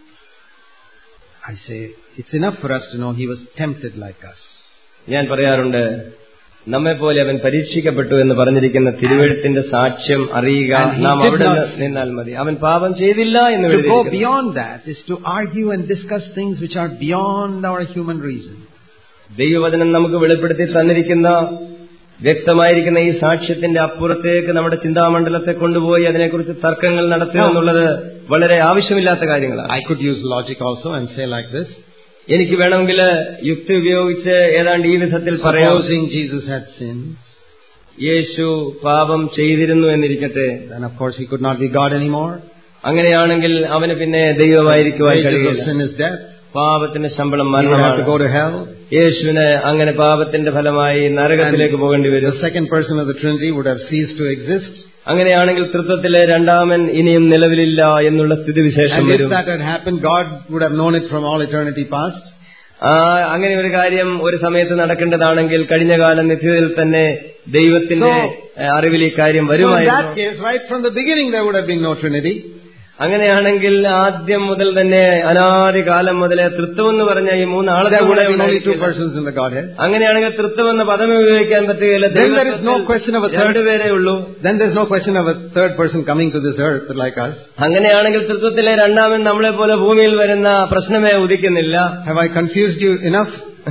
S3: I say, it's enough for us to know he was tempted like us.
S2: ഞാൻ പറയാറുണ്ട് നമ്മെ പോലെ അവൻ പരീക്ഷിക്കപ്പെട്ടു എന്ന് പറഞ്ഞിരിക്കുന്ന തിരുവഴുത്തിന്റെ സാക്ഷ്യം അറിയുക
S3: And he
S2: നാം
S3: did
S2: അവിടെ
S3: not
S2: നിന്ന് നിന്നാൽ മതി അവൻ പാപം ചെയ്തില്ല എന്ന്
S3: To go
S2: എഴുതിയിരിക്കുന്നു.
S3: beyond that is to argue and discuss things which are beyond our human reason.
S2: ദൈവവചനം നമുക്ക് വെളിപ്പെടുത്തി തന്നിരിക്കുന്ന വ്യക്തമായിരിക്കുന്ന ഈ സാക്ഷ്യത്തിന്റെ അപ്പുറത്തേക്ക് നമ്മുടെ ചിന്താമണ്ഡലത്തെ കൊണ്ടുപോയി അതിനെക്കുറിച്ച് തർക്കങ്ങൾ നടത്തുക എന്നുള്ളത് വളരെ ആവശ്യമില്ലാത്ത കാര്യങ്ങളാണ്
S3: I could use logic also and say like this.
S2: എനിക്ക് വേണമെങ്കിൽ യുക്തി ഉപയോഗിച്ച് ഏതാണ്ട് ഈ വിധത്തിൽ പറയാം
S3: Supposing Jesus had sinned,
S2: യേശു പാപം ചെയ്തിരുന്നു എന്നിരിക്കട്ടെ
S3: then of course he could not be God anymore.
S2: അങ്ങനെയാണെങ്കിൽ അവന് പിന്നെ ദൈവമായിരിക്കുവാൻ
S3: Wages of
S2: കഴിയില്ല
S3: sin is death.
S2: പാപത്തിന്റെ ശമ്പളം
S3: He would have
S2: മരണമാണ്
S3: to go to hell.
S2: യേശുവിന് അങ്ങനെ പാപത്തിന്റെ ഫലമായി നരകത്തിലേക്ക് പോകേണ്ടി വരും
S3: The second person of the Trinity would have ceased to exist.
S2: അങ്ങനെയാണെങ്കിൽ തൃത്വത്തിലെ രണ്ടാമൻ ഇനിയും നിലവിലില്ല എന്നുള്ള സ്ഥിതിവിശേഷം
S3: And if
S2: വരും
S3: that had happened, God would have known it from all eternity past.
S2: ആ അങ്ങനെ ഒരു കാര്യം ഒരു സമയത്ത് നടക്കേണ്ടതാണെങ്കിൽ കഴിഞ്ഞ കാലം നിത്യതയിൽ തന്നെ ദൈവത്തിന്റെ
S3: So-
S2: ഏഹ്, അറിവിൽ ഈ കാര്യം
S3: So in
S2: വരുമായിരുന്നു
S3: that case, right from the beginning, there would have been no Trinity.
S2: അങ്ങനെയാണെങ്കിൽ ആദ്യം മുതൽ തന്നെ അനാദി കാലം മുതലേ തൃത്വം എന്ന് പറഞ്ഞ ഈ മൂന്നാളെ
S3: There would
S2: കൂടെ
S3: have been only two
S2: ഉണ്ടായിരിക്കില്ല.
S3: persons in the Godhead.
S2: അങ്ങനെയാണെങ്കിൽ തൃത്വം എന്ന പദം ഉപയോഗിക്കാൻ പറ്റുകയില്ല
S3: Then there is no question of a third.
S2: രണ്ടുപേരേ ഉള്ളൂ
S3: Then there's no question of a third person coming to this earth like us.
S2: അങ്ങനെയാണെങ്കിൽ തൃത്വത്തിലെ രണ്ടാമൻ നമ്മളെ പോലെ ഭൂമിയിൽ വരുന്ന പ്രശ്നമേ ഉദിക്കുന്നില്ല
S3: Have I confused you enough?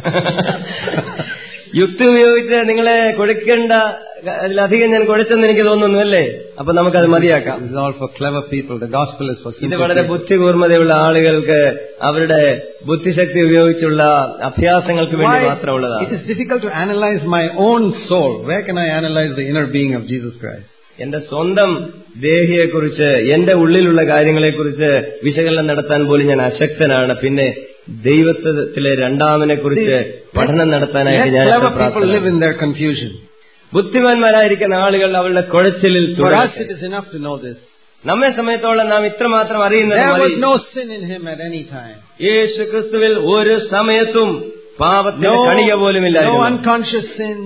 S2: യുക്തി ഉപയോഗിച്ച് നിങ്ങളെ കുഴക്കേണ്ട അതിലധികം ഞാൻ കുഴച്ചെന്ന് എനിക്ക് തോന്നുന്നു അല്ലേ അപ്പൊ നമുക്കത് മതിയാക്കാം
S3: This is all for clever people. The gospel is for
S2: ഇത്
S3: simple
S2: വളരെ
S3: people.
S2: ബുദ്ധികൂർമ്മതയുള്ള ആളുകൾക്ക് അവരുടെ ബുദ്ധിശക്തി ഉപയോഗിച്ചുള്ള അഭ്യാസങ്ങൾക്ക് വേണ്ടി
S3: Why? It
S2: മാത്രമുള്ളതാണ്
S3: is difficult to analyze my own soul. Where can I analyze the inner being of Jesus Christ?
S2: എന്റെ സ്വന്തം ദേഹിയെക്കുറിച്ച് എന്റെ ഉള്ളിലുള്ള കാര്യങ്ങളെക്കുറിച്ച് വിശകലനം നടത്താൻ പോലും ഞാൻ അശക്തനാണ് പിന്നെ ദൈവത്തിലെ രണ്ടാമനെ കുറിച്ച് പഠനം നടത്താനായിട്ട്
S3: Let
S2: ഞാൻ
S3: clever
S2: എത്ര
S3: people live
S2: പ്രാപ്തനാണ്?
S3: in their confusion.
S2: ബുദ്ധിമാന്മാരായിരിക്കുന്ന ആളുകൾ അവരുടെ കുഴച്ചിലിൽ
S3: For us,
S2: തുടരട്ടെ.
S3: it is enough to know this.
S2: നമ്മെ സമയത്തോളം നാം ഇത്രമാത്രം അറിയുന്നത്
S3: There was
S2: മതി.
S3: no sin in him at any time.
S2: യേശു ക്രിസ്തുവിൽ ഒരു സമയത്തും പാപത്തിന്
S3: No,
S2: കണിക
S3: no
S2: പോലുമില്ലായിരുന്നു
S3: unconscious sin.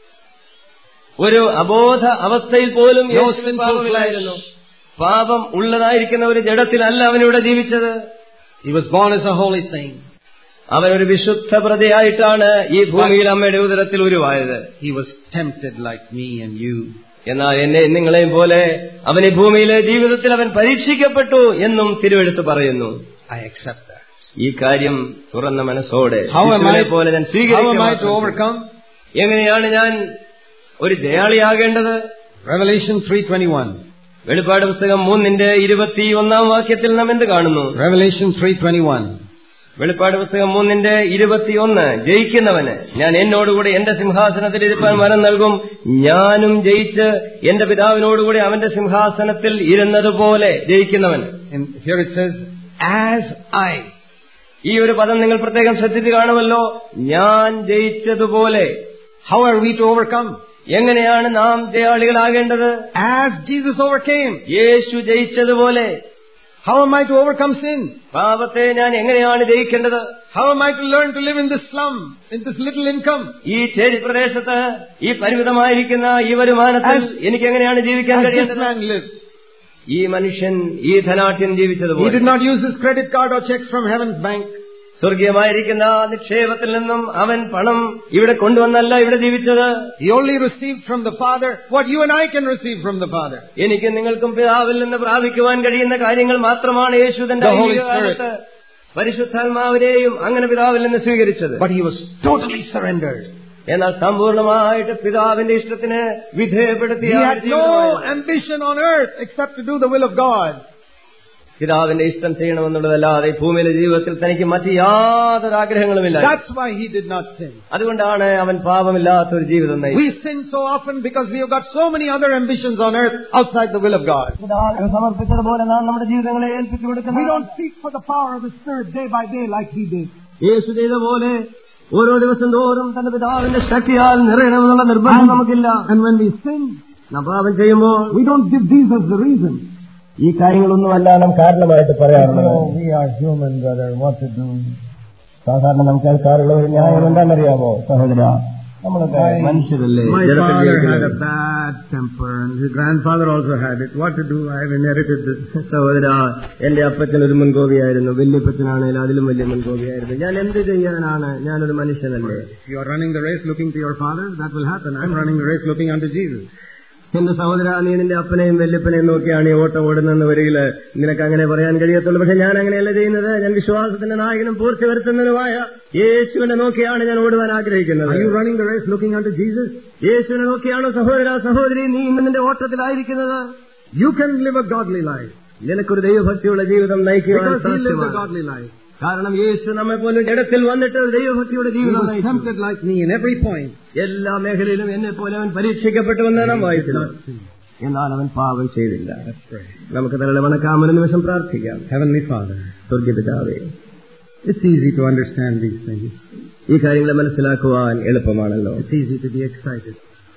S2: ഒരു അബോധ അവസ്ഥയിൽ പോലും
S3: No
S2: യേശുവിന്
S3: sinful
S2: പാപമില്ലായിരുന്നു
S3: flesh.
S2: പാപം ഉള്ളതായിരിക്കുന്ന ഒരു ജഡത്തിലല്ല അവനിവിടെ ജീവിച്ചത്
S3: He was born as a holy thing.
S2: അവൻ ഒരു വിശുദ്ധ പ്രതിയായിട്ടാണ് ഈ ഭൂമിയിൽ അമ്മയുടെ ഉദരത്തിൽ ഉരുവായത്
S3: He was tempted like me and you.
S2: എന്നാൽ എന്നെ നിങ്ങളെയും പോലെ അവൻ ഈ ഭൂമിയിലെ ജീവിതത്തിൽ അവൻ പരീക്ഷിക്കപ്പെട്ടു എന്നും തിരുവെടുത്ത് പറയുന്നു
S3: I accept that.
S2: ഈ കാര്യം തുറന്ന മനസ്സോടെ
S3: How am
S2: യേശുവിനെ
S3: I,
S2: പോലെ ഞാൻ
S3: how
S2: സ്വീകരിക്കുക
S3: am I to
S2: മാത്രം ചെയ്യും.
S3: overcome?
S2: എങ്ങനെയാണ് ഞാൻ ഒരു ജയാളിയാകേണ്ടത്
S3: Revelation 3.21.
S2: വെളിപ്പാട് പുസ്തകം മൂന്നിന്റെ ഇരുപത്തി ഒന്നാം വാക്യത്തിൽ നാം എന്ത് കാണുന്നു
S3: Revelation 3.21.
S2: വെളിപ്പാട് പുസ്തകം മൂന്നിന്റെ ഇരുപത്തിയൊന്ന് ജയിക്കുന്നവന് ഞാൻ എന്നോടുകൂടി എന്റെ സിംഹാസനത്തിൽ ഇരുപ്പാൻ വരം നൽകും ഞാനും ജയിച്ച് എന്റെ പിതാവിനോടുകൂടി അവന്റെ സിംഹാസനത്തിൽ ഇരുന്നതുപോലെ ജയിക്കുന്നവൻ
S3: And here it says, as I.
S2: ഈ ഒരു പദം നിങ്ങൾ പ്രത്യേകം ശ്രദ്ധിച്ച് കാണുമല്ലോ ഞാൻ ജയിച്ചതുപോലെ
S3: How are we to overcome?
S2: എങ്ങനെയാണ് നാം ജയാളികളാകേണ്ടത്
S3: As Jesus overcame.
S2: Yeshu ജയിച്ചതുപോലെ
S3: How am I to overcome sin?
S2: പാപത്തെ ഞാൻ എങ്ങനെയാണ് ജയിക്കേണ്ടത്
S3: How am I to learn to live in this slum, in this little income?
S2: ഈ ചേരി പ്രദേശത്ത് ഈ പരിമിതമായിരിക്കുന്ന ഈ വരുമാനത്തിൽ
S3: As-
S2: എനിക്ക് എങ്ങനെയാണ് ജീവിക്കാൻ
S3: As this
S2: കഴിയേണ്ടത്
S3: man lived.
S2: ഈ മനുഷ്യൻ ഈ ധനാട്യം
S3: He
S2: ജീവിച്ചതുപോലെ
S3: did not use his credit card or checks from heaven's bank.
S2: സ്വർഗീയമായിരിക്കുന്ന നിക്ഷേപത്തിൽ നിന്നും അവൻ പണം ഇവിടെ കൊണ്ടുവന്നല്ല ഇവിടെ ജീവിച്ചത്
S3: He only received from the Father what you and I can receive from the Father.
S2: എനിക്ക് നിങ്ങൾക്കും പിതാവിൽ നിന്ന് പ്രാപിക്കുവാൻ കഴിയുന്ന കാര്യങ്ങൾ മാത്രമാണ് യേശു തന്റെ
S3: The Holy
S2: ഐഹിക കാലത്ത് പരിശുദ്ധാത്മാവിനെയും അങ്ങനെ പിതാവിൽ നിന്ന് സ്വീകരിച്ചത്
S3: But he was totally surrendered.
S2: എന്നാൽ സമ്പൂർണമായിട്ട് പിതാവിന്റെ ഇഷ്ടത്തിന് വിധേയപ്പെടുത്തിയ
S3: He
S2: ആ
S3: had
S2: ജീവിതമായിരുന്നു.
S3: no ambition on earth except to do the will of God.
S2: പിതാവിന്റെ ഇഷ്ടം ചെയ്യണമെന്നുള്ളതല്ലാതെ ഈ ഭൂമിയിലെ ജീവിതത്തിൽ തനിക്ക് മറ്റ് യാതൊരു ആഗ്രഹങ്ങളുമില്ല
S3: That's why he did not sin.
S2: അതുകൊണ്ടാണ് അവൻ പാപമില്ലാത്ത ഒരു ജീവിതം നയിച്ചത്
S3: We sin so often because we have got so many other ambitions on earth outside the will of God.
S2: പിതാവിന് സമർപ്പിച്ചതുപോലെ നാം നമ്മുടെ ജീവിതങ്ങളെ ഏൽപ്പിച്ചു
S1: We
S2: കൊടുക്കുന്നു
S1: don't seek for the power of the Spirit day by day like He did.
S2: യേശു ചെയ്ത പോലെ ഓരോ ദിവസം തോറും തന്റെ പിതാവിന്റെ ശക്തിയാൽ നിറയണമെന്നുള്ള നിർബന്ധം നമുക്കില്ല
S1: And when we sin,
S2: നാം പാപം ചെയ്യുമ്പോൾ
S1: we don't give these as the reason.
S2: ഈ കാര്യങ്ങളൊന്നുമല്ല നാം കാരണമായിട്ട് പറയാറുള്ളത്
S1: Oh, we are human, brother. What to do?
S2: സാധാരണ നമുക്ക് കേൾക്കാറുള്ള ഒരു ന്യായം എന്താണെന്നറിയാമോ സഹോദര നമ്മളൊക്കെ മനുഷ്യരല്ലേ
S3: My
S2: ജഡത്തിൽ
S3: father had a
S2: ജീവിക്കുന്നവർ.
S3: bad temper and his grandfather also had it. What to do? I have inherited this.
S2: സഹോദര എന്റെ അപ്പച്ചൻ ഒരു മുൻകോപിയായിരുന്നു വല്യപ്പച്ചനാണെങ്കിൽ അതിലും വലിയ മുൻകോപിയായിരുന്നു ഞാൻ എന്ത് ചെയ്യാനാണ് ഞാനൊരു മനുഷ്യനല്ലേ
S3: You are running the race looking to your father, that will happen. I'm running the race looking unto Jesus.
S2: എന്റെ സഹോദര നീ നിന്റെ അപ്പനെയും വല്യപ്പനെയും നോക്കിയാണ് ഈ ഓട്ടം ഓടുന്നെന്ന് വരികിൽ നിനക്ക് അങ്ങനെ പറയാൻ കഴിയത്തുള്ളൂ പക്ഷെ ഞാൻ അങ്ങനെയല്ല ചെയ്യുന്നത് ഞാൻ വിശ്വാസത്തിന്റെ നായകനും പൂർത്തി വരുത്തുന്നതിനുമായ യേശുവിനെ നോക്കിയാണ് ഞാൻ ഓടുവാൻ ആഗ്രഹിക്കുന്നത്
S3: Are you running the race looking unto Jesus?
S2: യേശുവിനെ നോക്കിയാണോ സഹോദര സഹോദരി നീ ഇന്ന് നിന്റെ ഓട്ടത്തിലായിരിക്കുന്നത്
S3: You can live a godly life
S2: നിനക്കൊരു ദൈവഭക്തിയുള്ള ജീവിതം നയിക്കുവാൻ
S3: because he lived a
S2: സാധ്യമാണ്.
S3: godly life.
S2: കാരണം യേശു നമ്മെ പോലും ജഡത്തിൽ വന്നിട്ട് ഒരു ദൈവഭക്തിയുടെ
S3: He
S2: ജീവിതം
S3: was
S2: നയിച്ചു
S3: tempted like me in every point.
S2: എല്ലാ മേഖലയിലും എന്നെ പോലെ അവൻ പരീക്ഷിക്കപ്പെട്ടു എന്ന് നാം വായിക്കുന്നു എന്നാൽ അവൻ പാപം ചെയ്തില്ല
S3: Let's pray.
S2: നമുക്ക് തങ്ങളുടെ വണക്കാം ഒരു നിമിഷം പ്രാർത്ഥിക്കാം
S3: Heavenly Father,
S2: സ്വർഗപിതാവേ
S3: it's easy to understand these things.
S2: ഈ കാര്യങ്ങളെ മനസ്സിലാക്കുവാൻ എളുപ്പമാണല്ലോ
S3: It's easy to be excited.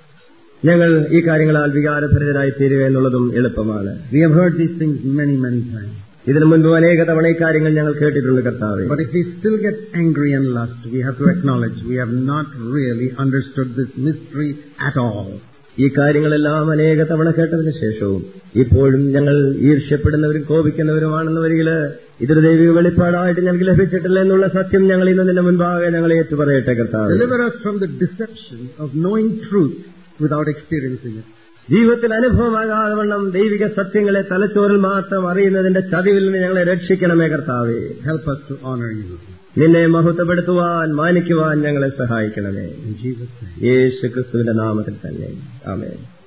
S2: ഞങ്ങൾ ഈ കാര്യങ്ങളാൽ വികാരഭരിതരായി തീരുക എന്നുള്ളതും എളുപ്പമാണ്
S3: We have heard these things many, many times.
S2: ഇതിനു മുൻപ് അനേക തവണ ഈ കാര്യങ്ങൾ ഞങ്ങൾ കേട്ടിട്ടുണ്ട് കർത്താവേ
S3: But if we still get angry and lust, we have to acknowledge we have not really understood this mystery at all.
S2: ഈ കാര്യങ്ങളെല്ലാം അനേക തവണ കേട്ടതിന് ശേഷവും ഇപ്പോഴും ഞങ്ങൾ ഈർഷ്യപ്പെടുന്നവരും കോപിക്കുന്നവരുമാണെന്ന് വരികില് ഇതൊരു ദൈവിക വെളിപ്പാടായിട്ട് ഞങ്ങൾക്ക് ലഭിച്ചിട്ടില്ല എന്നുള്ള സത്യം ഞങ്ങൾ ഇന്ന് നിന്റെ മുൻപാകെ ഞങ്ങൾ ഏറ്റുപറയട്ടെ കർത്താവ്
S3: Deliver us from the deception of knowing truth without experiencing it.
S2: ജീവിതത്തിൽ അനുഭവമാകാതെ വണ്ണം ദൈവിക സത്യങ്ങളെ തലച്ചോറിൽ മാത്രം അറിയുന്നതിന്റെ ചതിവിൽ നിന്ന് ഞങ്ങളെ രക്ഷിക്കണമേ കർത്താവേ
S3: Help us to honor you.
S2: നിന്നെ മഹത്വപ്പെടുത്തുവാൻ മാനിക്കുവാൻ ഞങ്ങളെ സഹായിക്കണമേ
S3: In Jesus' name.
S2: യേശു ക്രിസ്തുവിന്റെ നാമത്തിൽ തന്നെ ആമേൻ